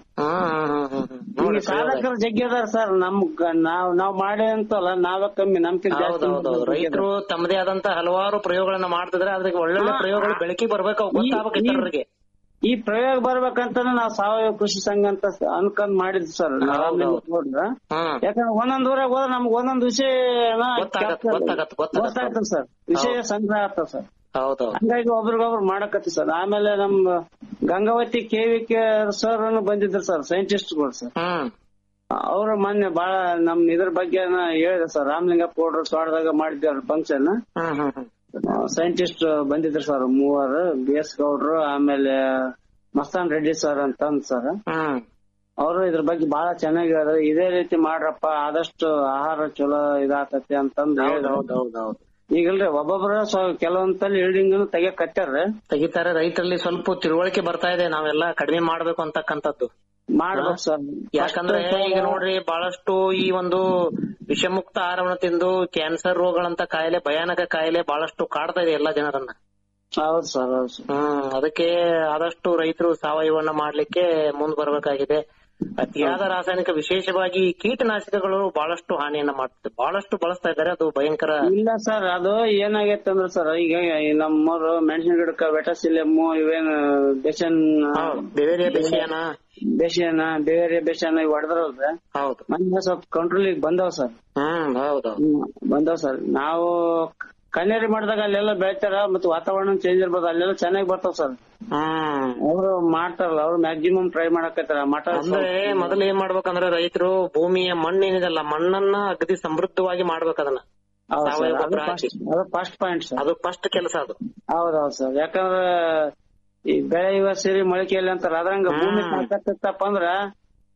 ಈಗ ಸಾಧಕರು ಜಗ್ಗಿ ಅದಾರ ಸರ್ ನಮ್ ನಾವ್ ನಾವ್ ಮಾಡಿ ಅಂತಲ್ಲ ನಾವೇ ಕಮ್ಮಿ ನಮ್ಕಿಂತ ಜಾಸ್ತಿ ಹೌದೌದು ರೈತರು ತಮ್ಮದೇ ಆದಂತ ಹಲವಾರು ಪ್ರಯೋಗಗಳನ್ನ ಮಾಡ್ತಿದ್ರೆ ಅದಕ್ಕೆ ಒಳ್ಳೊಳ್ಳೆ ಹಾ, ಪ್ರಯೋಗಗಳು ಬೆಳಕಿ ಬರ್ಬೇಕು ಅವು ಗೊತ್ತಾಗ್ಬೇಕು ಈ- ಇತರರಿಗೆ ಈ ಪ್ರಯೋಗ ಬರ್ಬೇಕಂತ ನಾವು ಸಾವಯವ ಕೃಷಿ ಸಂಘ ಅಂತ ಸ- ಅನ್ಕೊಂಡ್ ಮಾಡಿದ್ವಿ ಸರ್ ನೋಡ್ರ ಹ್ಮ್ ಯಾಕಂದ್ರೆ ಒಂದೊಂದ್ ಊರಾಗ ಹೋದ್ರೆ ನಮ್ಗೆ ಒಂದೊಂದ್ ವಿಷಯ ಗೊತ್ತಾಗತ್ತೆ, ಗೊತ್ತಾಗತ್ತೆ, ಗೊತ್ತಾಗತ್ತೆ. ಗೊತ್ತಾಗ್ತದೆ ಸರ್ ವಿಷಯ ಸಂಗ್ರಹ ಆಗ್ತದೆ ಸರ್ ಹೌದು ಹಂಗಾಗಿ ಒಬ್ರಿಗೊಬ್ರು ಮಾಡಕತ್ತಿ ಸರ್ ಆಮೇಲೆ ನಮ್ ಗಂಗಾವತಿ ಕೆವಿಕೆ ಸರ್ ಬಂದಿದ್ರು ಸರ್ ಸೈಂಟಿಸ್ಟ್ಗಳು ಸರ್ ಹ್ಮ್ ಅವರು ಮೊನ್ನೆ ಬಾಳ ನಮ್ ಇದ್ರ ಬಗ್ಗೆ ಹೇಳಿದ್ರು ಸರ್ ರಾಮಲಿಂಗಪ್ಪ ಗೌಡ್ರು ಸ್ವಾಡದಾಗ ಮಾಡಿದ್ರು ಫಂಕ್ಷನ್ ಹ್ಮ್ ಹ್ಮ್ ಹ್ಮ್ ಸೈಂಟಿಸ್ಟ್ ಬಂದಿದ್ರು ಸರ್ ಮೂವರು ಬಿ ಎಸ್ ಗೌಡ್ರು ಆಮೇಲೆ ಮಸ್ತಾನ್ ರೆಡ್ಡಿ ಸರ್ ಅಂತ ಅಂದ್ ಸರ್ ಹ್ಮ್ ಅವರು ಇದ್ರ ಬಗ್ಗೆ ಬಹಳ ಚೆನ್ನಾಗಿ ಹೇಳಿದ್ರು ಇದೇ ರೀತಿ ಮಾಡ್ರಪ್ಪ ಆದಷ್ಟು ಆಹಾರ ಚಲೋ ಇದಾತತಿ ಅಂತಂದ್ ಹೇಳಿದ್ರು ಹೌದೌದು ಈಗಲ್ರಿ ಒಬ್ಬೊಬ್ರ ಸ್ವ- ಕೆಲವೊಂದ್ಸಲ ಇಲ್ಡಿಂಗ್ ತೆಗಿಯಕ್ ಕಟ್ಟಾರ ತೆಗಿತಾರೆ ರೈತರಲ್ಲಿ ಸ್ವಲ್ಪ ತಿಳುವಳಿಕೆ ಬರ್ತಾ ಇದೆ ನಾವೆಲ್ಲ ಕಡಿಮೆ ಮಾಡ್ಬೇಕು ಅಂತಕ್ಕಂಥದ್ದು ಮಾಡ್ಬೇಕು ಸರ್ ಯಾಕಂದ್ರೆ ಈಗ ನೋಡ್ರಿ ಬಹಳಷ್ಟು ಈ ಒಂದು ವಿಷಮುಕ್ತ ಆಹಾರವನ್ನು ತಿಂದು ಕ್ಯಾನ್ಸರ್ ರೋಗಗಳಂತ ಕಾಯಿಲೆ ಭಯಾನಕ ಕಾಯಿಲೆ ಬಹಳಷ್ಟು ಕಾಡ್ತಾ ಇದೆ ಎಲ್ಲಾ ಜನರನ್ನ ಹೌದು ಸರ್ ಹೌದು ಸರ್ ಹ್ಮ್ ಅದಕ್ಕೆ ಆದಷ್ಟು ರೈತರು ಸಾವಯವನ್ನ ಮಾಡ್ಲಿಕ್ಕೆ ಮುಂದ್ ಬರ್ಬೇಕಾಗಿದೆ ಅತಿಯಾದ ರಾಸಾಯನಿಕ ವಿಶೇಷವಾಗಿ ಕೀಟನಾಶಕಗಳು ಬಹಳಷ್ಟು ಹಾನಿಯನ್ನ ಮಾಡ್ತದೆ ಬಹಳಷ್ಟು ಬಳಸ್ತಾ ಇದ್ದಾರೆ ಅದು ಭಯಂಕರ ಇಲ್ಲ ಸರ್ ಅದು ಏನಾಗೈತೆ ಅಂದ್ರೆ ಸರ್ ಈಗ ಈ ನಮ್ಮವ್ರು ಮೆಣಸಿನ ಗಿಡಕ್ಕ ವೆಟಸಿಲೆಮ್ಮು ಇವೇನ್ ಬೆಸನ್ ಬೇರೆ ಬೇಸಿಯಾನ ಬೇಸಿಯನ ಬೇರೆ ಬೇಸಿಯನ ಇವ್ ಹೊಡೆದ್ರಲ್ರಿ ಹೌದು ಮೊನ್ನೆ ಸ್ವಲ್ಪ ಕಂಟ್ರೋಲ್ ಬಂದವ್ ಸರ್ ಹ್ಮ್ ಹೌದು ಬಂದವ್ ಸರ್ ನಾವು ಕನ್ನೇರಿ ಮಾಡಿದಾಗ ಅಲ್ಲೆಲ್ಲ ಬೆಳಿತಾರ ಮತ್ತು ವಾತಾವರಣ ಚೇಂಜ್ ಇರ್ಬೋದು ಅಲ್ಲೆಲ್ಲ ಚೆನ್ನಾಗಿ ಬರ್ತಾವ್ ಸರ್ ಹ್ಮ್ ಅವರು ಮಾಡ್ತಾರಲ್ಲ ಅವ್ರು ಮ್ಯಾಕ್ಸಿಮಮ್ ಟ್ರೈ ಮಾಡಕತ್ತಾರ ಮಠ ಅಂದ್ರೆ ಮೊದಲು ಏನ್ ಮಾಡ್ಬೇಕಂದ್ರೆ ರೈತರು ಭೂಮಿಯ ಮಣ್ಣು ಏನಿದೆಲ್ಲ ಮಣ್ಣನ್ನ ಅಗದಿ ಸಮೃದ್ಧವಾಗಿ ಮಾಡ್ಬೇಕು ಅದನ್ನ ಹೌದು ಸಾವಯವ ಸರ್, ಅದು ಗೊಬ್ಬರ first- ಹಾಕಿ ಅದು ಫಸ್ಟ್ ಪಾಯಿಂಟ್ ಸರ್ ಅದು ಫಸ್ಟ್ ಕೆಲಸ ಅದು ಹೌದೌದು ಸರ್ ಯಾಕಂದ್ರ ಈ ಬೆಳೆ ಇವ ಸಿರಿ ಮೊಳಕೆಯಲ್ಲಿ ಅಂತಾರ ಅದ್ರಂಗ ಭೂಮಿ ಸಾಕತ್ತಪ್ಪ ಅಂದ್ರ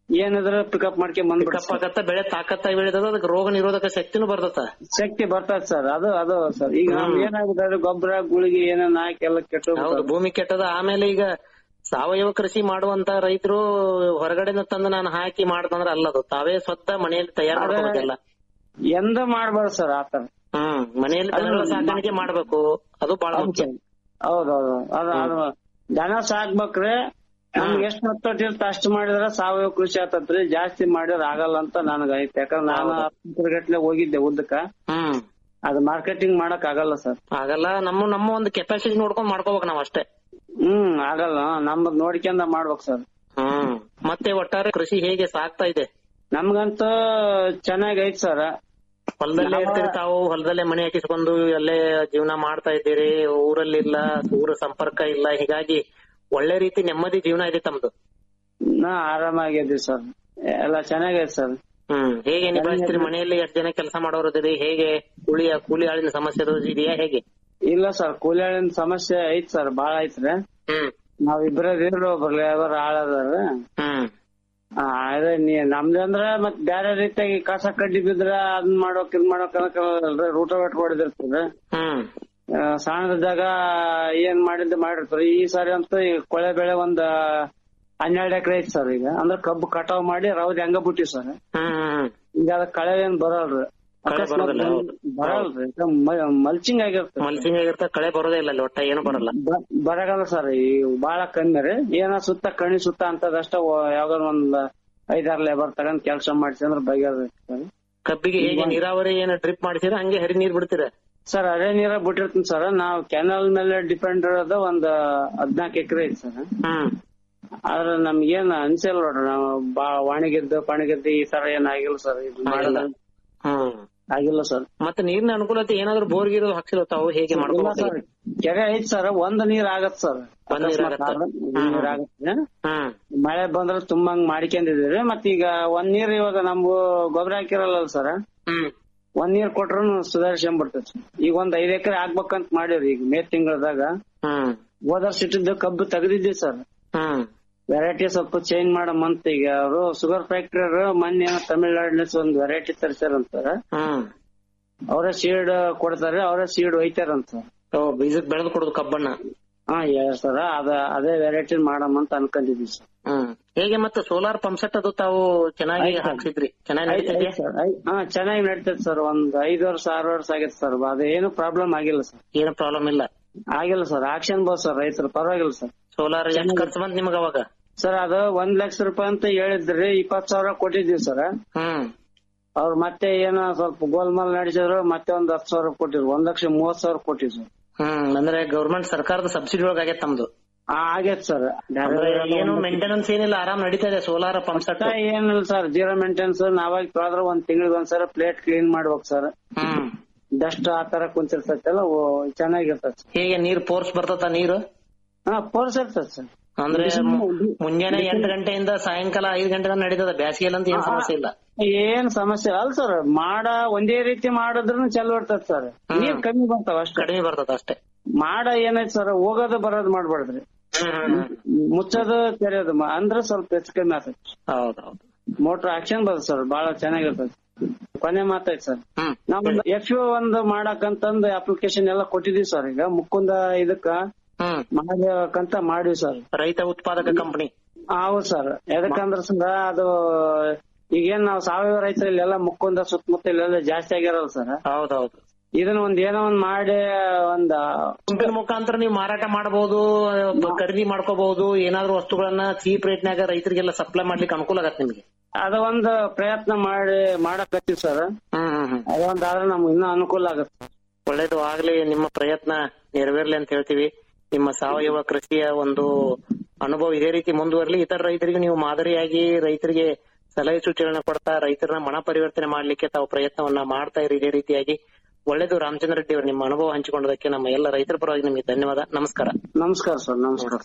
ಏನಿದ್ರ ಪಿಕಪ್ ಮಾಡ್ಕೊಂಡ್ ಬಂದ್ಬಿಡ್ತ ಪಿಕಪ್ ಆಗತ್ತ ಬೆಳೆ ತಾಕತ್ತ ಬೆಳೆದದ ಅದಕ್ಕೆ ರೋಗ ನಿರೋಧಕ ಶಕ್ತಿನೂ ಬರ್ತದ ಶಕ್ತಿ ಬರ್ತದ ಸರ್ ಅದು ಅದು ಸರ್ ಈಗ ನಮ್ ಏನಾಗ್ಬಿಟ್ಟಾದ್ರೆ ಗೊಬ್ಬರ ಗುಳಿಗೆ ಏನೇನ್ ಹಾಕಿ ಎಲ್ಲ ಕೆಟ್ಟು ಹೌದು ಭೂಮಿ ಕೆಟ್ಟದ ಆಮೇಲೆ ಈಗ ಸಾವಯವ ಕೃಷಿ ಮಾಡುವಂತ ರೈತರು ಹೊರಗಡೆನ ತಂದು ನಾನು ಹಾಕಿ ಮಾಡ್ದಂದ್ರ ಅಲ್ಲದು ತಾವೇ ಸ್ವತಃ ಮನೆಯಲ್ಲಿ ತಯಾರು ಮಾಡ್ಕೋಬೇಕಲ್ಲ ಎಂದ ಮಾಡ್ಬಾರ್ದು ಸರ್ ಆತರ ಹ್ಮ್ ಮನೆಯಲ್ಲಿ ದನಗಳ ಸಾಕಾಣಿಕೆ ಮಾಡ್ಬೇಕು ಅದು ಬಹಳ ಮುಖ್ಯ ಹೌದೌದು ಅದು ಅದು ದನ ಸಾಕ್ಬೇಕ್ರೆ ನಮ್ಗೆ ಎಷ್ಟ್ ಹತ್ತೊಟ್ಟು ಇರ್ತ ಅಷ್ಟು ಮಾಡಿದ್ರೆ ಸಾವಯವ ಕೃಷಿ ಆತತ್ರಿ ಜಾಸ್ತಿ ಮಾಡಿದ್ರೆ ಆಗಲ್ಲ ಅಂತ ನನಗ ಐತೆ ಯಾಕಂದ್ರೆ ನಾನು ಹತ್ತು ಗಟ್ಲೆ ಹೋಗಿದ್ದೆ ಉದ್ದಕ್ಕ ಹ್ಮ್ ಅದು ಮಾರ್ಕೆಟಿಂಗ್ ಮಾಡಕ್ ಆಗಲ್ಲ ಸರ್ ಆಗಲ್ಲ ನಮ್ಮ ನಮ್ಮ ಒಂದು ಕೆಪಾಸಿಟಿ ನೋಡ್ಕೊಂಡ್ ಮಾಡ್ಕೋಬೇಕು ನಾವ್ ಅಷ್ಟೇ ಹ್ಮ್ ಆಗಲ್ಲ ನಮ್ದ್ ನೋಡ್ಕೊಂಡ ಮಾಡ್ಬೇಕು ಸರ್ ಹ್ಮ್ ಮತ್ತೆ ಒಟ್ಟಾರೆ ಕೃಷಿ ಹೇಗೆ ಸಾಗ್ತಾ ಇದೆ ನಮ್ಗಂತೂ ಚೆನ್ನಾಗ್ ಐತ್ ಸರ್ ಹೊಲದಲ್ಲೇ ಇರ್ತೀರಿ ತಾವು ಹೊಲದಲ್ಲೇ ಮನೆ ಹಾಕಿಸ್ಕೊಂಡು ಅಲ್ಲೇ ಜೀವನ ಮಾಡ್ತಾ ಇದ್ದೀರಿ ಊರಲ್ಲಿ ಇಲ್ಲ ಊರ ಸಂಪರ್ಕ ಇಲ್ಲ ಹೀಗಾಗಿ ಒಳ್ಳೆ ರೀತಿ ನೆಮ್ಮದಿ ಜೀವನ ಇದೆ ತಮ್ದು ನಾ ಆರಾಮಾಗಿದ್ದೀವಿ ಸರ್ ಎಲ್ಲ ಚೆನ್ನಾಗೈತೆ ಸರ್ ಹ್ಮ್ ಹೇಗೆ ನಿಭಾಯಿಸ್ತೀರಿ ಮನೆಯಲ್ಲಿ ಎಷ್ಟು ಜನ ಕೆಲಸ ಮಾಡೋರು ಇದ್ದೀರಿ ಹೇಗೆ ಕೂಲಿಯ ಕೂಲಿ ಆಳಿನ ಸಮಸ್ಯೆ ಅದು ಇದೆಯಾ ಹೇಗೆ ಇಲ್ಲ ಸರ್ ಕೂಲಿ ಆಳಿನ ಸಮಸ್ಯೆ ಐತ್ ಸರ್ ಬಾಳ ಐತ್ರಿ ಹ್ಮ್ ನಾವ್ ಇಬ್ರ ಒಬ್ರು ಲೇಬರ್ ಆಳದಾರ ಹ್ಮ್ ಅದೇ ನೀ ನಮ್ದು ಅಂದ್ರ ಮತ್ ಬ್ಯಾರೆ ರೀತಿಯಾಗಿ ಕಸ ಕಡ್ಡಿ ಬಿದ್ರ ಅದನ್ ಮಾಡೋಕ್ ಇದ್ ಮಾಡೋಕ್ ಅನ್ನಕಲ್ರಿ ರೂಟ ವೆಟ್ ಹೊಡೆದಿರ್ತದ ಹ್ಮ್ ಸಣ್ಣದಾಗ ಏನ್ ಮಾಡಿದ್ದು ಮಾಡಿರ್ತಾರ ಈ ಸಾರಿ ಅಂತೂ ಈ ಕೊಳೆ ಬೆಳೆ ಒಂದ್ ಹನ್ನೆರಡು ಎಕರೆ ಐತಿ ಸರ್ ಈಗ ಅಂದ್ರ ಕಬ್ಬು ಕಟಾವ್ ಮಾಡಿ ರೌದಿ ಹಂಗ ಬಿಟ್ಟಿವಿ ಸರ್ ಹ್ಮ್ ಈಗ ಅದ ಕಳೆ ಏನ್ ಬರಲ್ರಿ ಕಳೆ ಅಕಸ್ಮಾತ್ ಬರೋದಿಲ್ಲ, ಹೌದು. ಬರಲ್ರಿ ಮಲ್ಚಿಂಗ್ ಆಗಿರ್ತದೆ ಮಲ್ಸಿಂಗ್ ಆಗಿರ್ತ ಕಳೆ ಬರೋದೇ ಇಲ್ಲ ಅಲ್ಲಿ ಒಟ್ಟ ಏನು ಬರಲ್ಲ ಬ- ಬರಗಾಲ ಸರ್ ಈ ಬಾಳ ಕಮ್ಮಿ ರೀ ಏನ ಸುತ್ತ ಕಣಿ ಸುತ್ತ ಅಂತದಷ್ಟ ಯಾವಾಗ ಒಂದ್ ಐದಾರು ಲೇಬರ್ ತಗೊಂಡ್ ಕೆಲಸ ಮಾಡ್ಸಿ ಅಂದ್ರ ಬಗೆಹರಿಸ್ತದೆ ಕಬ್ಬಿಗೆ ಹೇಗೆ ನೀರಾವರಿ ಏನು ಡ್ರಿಪ್ ಮಾಡಿಸಿರ ಹಂಗೆ ಹರಿ ನೀರ್ ಬಿಡ್ತೀರ ಸರ್ ಅದೇ ನೀರ ಬಿಟ್ಟಿರ್ತೀನಿ ಸರ್ ನಾವ್ ಕೆನಲ್ ಮೇಲೆ ಡಿಪೆಂಡ್ ಇರೋದು ಒಂದ್ ಹದ್ನಾಲ್ಕು ಎಕರೆ ಐತಿ ಸರ್ ಹ್ಮ್ ಆದ್ರೆ ನಮ್ಗೇನ್ ಅನ್ಸಿಲ್ಲ ನೋಡ್ರಿ ನಾವು ಬಾ ವಾಣಿಗೆದ್ದು ಪಾಣಿಗೆದ್ದು ಈ ತರ ಏನ್ ಆಗಿಲ್ಲ ಸರ್ ಇದು ಆಗಿಲ್ಲ. ಮಾಡೋದು ಹ್ಮ್ ಆಗಿಲ್ಲ ಸರ್ ಮತ್ತೆ ನೀರಿನ ಅನುಕೂಲತೆ ಏನಾದ್ರು ಬೋರ್ ಗೀರ್ ಹಾಕ್ಸಿರೋ ತಾವು ಹೇಗೆ ಇಲ್ಲ ಮಾಡ್ಕೋಬೇಕು ಸರ್ ಕೆರೆ ಐತಿ ಸರ್ ಒಂದ್ ನೀರ್ ಆಗತ್ ಸರ್ ಒಂದ್ ನೀರ್ ಆಗತ್ತ. ನೀರ್ ಆಗತ್ತೆ ಹ್ಮ್ ಮಳೆ ಬಂದ್ರೆ ತುಂಬಂಗ್ ಮಾಡ್ಕೊಂಡಿದೀವಿ ಮತ್ ಈಗ ಒಂದ್ ನೀರ್ ಇವಾಗ ನಮ್ಗೂ ಗೊಬ್ಬರ ಹಾಕಿರಲ್ಲ ಸರ್ ಹ್ಮ್ ಒಂದ್ ನೀರ್ ಕೊಟ್ರು ಸುಧಾರಿಸ್ಕೊಂಡ್ ಬಿಡ್ತೈತಿ ಈಗ ಒಂದ್ ಐದ್ ಎಕರೆ ಹಾಕ್ಬೇಕಂತ ಮಾಡಿವ್ರಿ ಈಗ ಮೇ ತಿಂಗಳದಾಗ ಹ್ಮ್ ಹೋದ ವರ್ಷ ಇಟ್ಟಿದ್ದು ಕಬ್ಬು ತೆಗ್ದಿದ್ವಿ ಸರ್ ಹ್ಮ್ ವೆರೈಟಿ ಸ್ವಲ್ಪ ಚೇಂಜ್ ಮಾಡಮಂತ ಈಗ ಅವರು ಶುಗರ್ ಫ್ಯಾಕ್ಟರಿ ಮೊನ್ನೆ ಏನೋ ತಮಿಳ್ನಾಡಿನ ಒಂದ್ ವೆರೈಟಿ ತರ್ಸ್ಯಾರಂತಾರ ಹ್ಮ್ ಅವರೇ ಸೀಡ್ ಕೊಡ್ತಾರೆ ಅವರೇ ಸೀಡ್ ಒಯ್ತಾರಂತ ಓ ಬೀಜಕ್ ಬೆಳೆದು ಕೊಡುದು ಕಬ್ಬನ್ನ ಹಾ ಸರ್ ಅದ ಅದೇ ವೆರೈಟಿ ಮಾಡಮಂತ ಅನ್ಕೊಂಡಿದ್ವಿ ಸರ್ ಹ್ಮ್ ಹೇಗೆ ಮತ್ತೆ ಸೋಲಾರ್ ಪಂಪ್ ಸೆಟ್ ಅದು ತಾವು ಚೆನ್ನಾಗಿ ಆಯ್ತು. ಹಾಕ್ಸಿದ್ರಿ ಚೆನ್ನಾಗಿ ನಡೀತಿದ್ಯಾ ಹಾ ಚೆನ್ನಾಗಿ ನಡೀತೈತೆ ಸರ್ ಒಂದ್ ಐದ್ ವರ್ಷ ಆರು ವರ್ಷ ಆಗೈತೆ ಸರ್ ಅದು ಏನು ಪ್ರಾಬ್ಲಮ್ ಆಗಿಲ್ಲ ಸರ್ ಏನು ಪ್ರಾಬ್ಲಮ್ ಇಲ್ಲ ಆಗಿಲ್ಲ ಸರ್ ಆಕ್ಷನ್ ಬೋದು ಸರ್ ರೈತರು ಪರವಾಗಿಲ್ಲ ಸರ್ ಸೋಲಾರ್ ಎಷ್ಟು ಖರ್ಚು ಬಂತ್ ನಿಮ್ಗೆ ಅವಾಗ ಸರ್ ಅದು ಒಂದ್ ಲಕ್ಷ ರೂಪಾಯಿ ಅಂತ ಹೇಳಿದ್ರಿ ಇಪ್ಪತ್ ಸಾವಿರ ಕೊಟ್ಟಿದ್ವಿ ಸರ್ ಹ್ಮ್ ಅವ್ರು ಮತ್ತೆ ಏನೋ ಸ್ವಲ್ಪ ಗೋಲ್ಮಾಲ್ ನಡೆಸಿದ್ರು ಮತ್ತೆ ಒಂದ್ ಹತ್ತು ಸಾವಿರ ಕೊಟ್ಟಿದ್ರು ಒಂದ್ ಲಕ್ಷ ಮೂವತ್ ಸಾವಿರ ಕೊಟ್ಟಿದ್ರು ಸರ್ ಹ್ಮ್ ಅಂದ್ರೆ ಗೌರ್ಮೆಂಟ್ ಸರ್ಕಾರದ ಸಬ್ಸಿಡಿ ಒಳಗೆ ಆಗೈತೆ ತಮ್ದು ಆ, ಆಗೈತ್ ಸರ್ ಅಂದ್ರೆ ಏನು ಮೇಂಟೆನೆನ್ಸ್ ಏನಿಲ್ಲ ಆರಾಮ್ ನಡೀತಾ ಇದೆ ಸೋಲಾರ್ ಪಂಪ್ ಸೆಟ್ ಏನಿಲ್ಲ ಸರ್ ಜೀರೋ ಮೇಂಟೆನ್ಸ್ ನಾವಾಗ ತೊಳೆದ್ರೆ ಒಂದ್ ತಿಂಗಳಿಗೆ ಒಂದ್ಸಲ ಪ್ಲೇಟ್ ಕ್ಲೀನ್ ಮಾಡ್ಬೇಕು ಸರ್ ಹ್ಮ್ ಡಸ್ಟ್ ಆ ತರ ಕುಂತಿರ್ತೈತಲ್ಲ ಓ, ಚೆನ್ನಾಗಿರ್ತೈತೆ ಹೇಗೆ ನೀರ್ ಫೋರ್ಸ್ ಬರ್ತದ ನೀರು ಹಾ ಪೋರ್ಸ್ ಇರ್ತೈತೆ ಸರ್ ಅಂದ್ರೆ ಮು- ಮುಂಜಾನೆ ಎಂಟು ಗಂಟೆಯಿಂದ ಸಾಯಂಕಾಲ ಐದು ಗಂಟೆ ತನಕ ನಡೀತದ ಬೇಸಿಗೆಯಲ್ಲಿ ಅಂತ ಏನ್ ಸಮಸ್ಯೆ ಇಲ್ಲ ಏನ್ ಸಮಸ್ಯೆ ಅಲ್ಲ ಸರ್ ಮಾಡ ಒಂದೇ ರೀತಿ ಮಾಡಿದ್ರು ಚಲೋ ಇರ್ತೈತೆ ಸರ್ ನೀರ್ ಕಮ್ಮಿ ಬರ್ತಾವ ಅಷ್ಟೇ ಕಡಿಮೆ ಬರ್ತದ ಅಷ್ಟೇ ಮಾಡ ಏನೈತ್ ಸರ್ ಹೋಗೋದು ಬರೋದು ಮಾಡ್ಬಾರ್ದ್ರಿ ಮುಚ್ಚೋದು ತೆರೆಯೋದು ಮಾ- ಅಂದ್ರೆ ಸ್ವಲ್ಪ ಹೆಚ್ಚು ಕಮ್ಮಿ ಆಗ್ತೈತಿ ಹೌದೌದು ಮೋಟರ್ ಆಕ್ಷನ್ ಬರ್ತದೆ ಸರ್ ಬಹಳ ಚೆನ್ನಾಗಿರ್ತೈತಿ ಕೊನೆ ಮಾತಾಯ್ತು ಸರ್ ನಮ್ದು ಎಫ್ ಯು ಒಂದು ಮಾಡಕಂತಂದು ಅಪ್ಲಿಕೇಶನ್ ಎಲ್ಲ ಕೊಟ್ಟಿದೀವಿ ಸರ್ ಈಗ ಮುಕ್ಕುಂದ ಇದಕ್ಕ ಮಾಡಬೇಕಂತ ಮಾಡಿವಿ ಸರ್ ರೈತ ಉತ್ಪಾದಕ ಕಂಪನಿ ಹೌದು ಸರ್ ಯಾಕಂದ್ರ ಸರ್ ಅದು ಈಗೇನ್ ನಾವು ಸಾವಯವ ರೈತರಲ್ಲಿ ಎಲ್ಲ ಮುಕ್ಕುಂದ ಸುತ್ತಮುತ್ತ ಇಲ್ಲೆಲ್ಲ ಜಾಸ್ತಿ ಆಗಿರಲ್ಲ ಸರ್ ಹೌದೌದು ಇದನ್ನ ಒಂದ್ ಏನೋ ಒಂದ್ ಮಾಡಿ ಒಂದ್ ಗುಂಪಿನ ಮುಖಾಂತರ ನೀವು ಮಾರಾಟ ಮಾಡಬಹುದು ಖರೀದಿ ಮಾಡ್ಕೋಬಹುದು ಏನಾದ್ರು ವಸ್ತುಗಳನ್ನ ಚೀಪ್ ರೇಟ್ನಾಗ ರೈತರಿಗೆಲ್ಲ ಸಪ್ಲೈ ಮಾಡ್ಲಿಕ್ಕೆ ಅನುಕೂಲ ಆಗತ್ತೆ ನಿಮ್ಗೆ ಅದ ಒಂದು ಪ್ರಯತ್ನ ಮಾಡಿ ಮಾಡಕತ್ತೀವಿ ಸರ್ ಹ್ಮ್ ಹ್ಮ್ ಹ್ಮ್ ಅದೊಂದಾದ್ರೆ ನಮ್ಗೆ ಇನ್ನೂ ಅನುಕೂಲ ಆಗುತ್ತೆ ಒಳ್ಳೇದು ಆಗ್ಲಿ ನಿಮ್ಮ ಪ್ರಯತ್ನ ನೆರವೇರ್ಲಿ ಅಂತ ಹೇಳ್ತೀವಿ ನಿಮ್ಮ ಸಾವಯವ ಕೃಷಿಯ ಒಂದು ಅನುಭವ ಇದೇ ರೀತಿ ಮುಂದುವರಲಿ ಇತರ ರೈತರಿಗೆ ನೀವು ಮಾದರಿಯಾಗಿ ರೈತರಿಗೆ ಸಲಹೆ ಸೂಚನೆ ಕೊಡ್ತಾ ರೈತರನ್ನ ಮನ ಪರಿವರ್ತನೆ ಮಾಡ್ಲಿಕ್ಕೆ ತಾವು ಪ್ರಯತ್ನವನ್ನ ಮಾಡ್ತಾ ಇರಿ ಇದೇ ರೀತಿಯಾಗಿ ಒಳ್ಳೇದು ರಾಮಚಂದ್ರ ರೆಡ್ಡಿ ಅವರು ನಿಮ್ಮ ಅನುಭವ ಹಂಚಿಕೊಂಡದಕ್ಕೆ ನಮ್ಮ ಎಲ್ಲ ರೈತರ ಪರವಾಗಿ ನಿಮಗೆ ಧನ್ಯವಾದ ನಮಸ್ಕಾರ ನಮಸ್ಕಾರ ಸರ್ ನಮಸ್ಕಾರ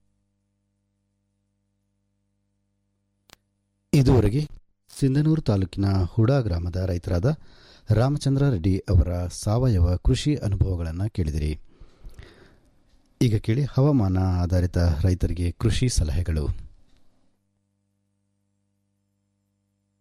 ಇದುವರೆಗೆ ಸಿಂಧನೂರು ತಾಲೂಕಿನ ಹುಡಾ ಗ್ರಾಮದ ರೈತರಾದ ರಾಮಚಂದ್ರ ರೆಡ್ಡಿ ಅವರ ಸಾವಯವ ಕೃಷಿ ಅನುಭವಗಳನ್ನು ಕೇಳಿದಿರಿ ಈಗ ಕೇಳಿ ಹವಾಮಾನ ಆಧಾರಿತ ರೈತರಿಗೆ ಕೃಷಿ ಸಲಹೆಗಳು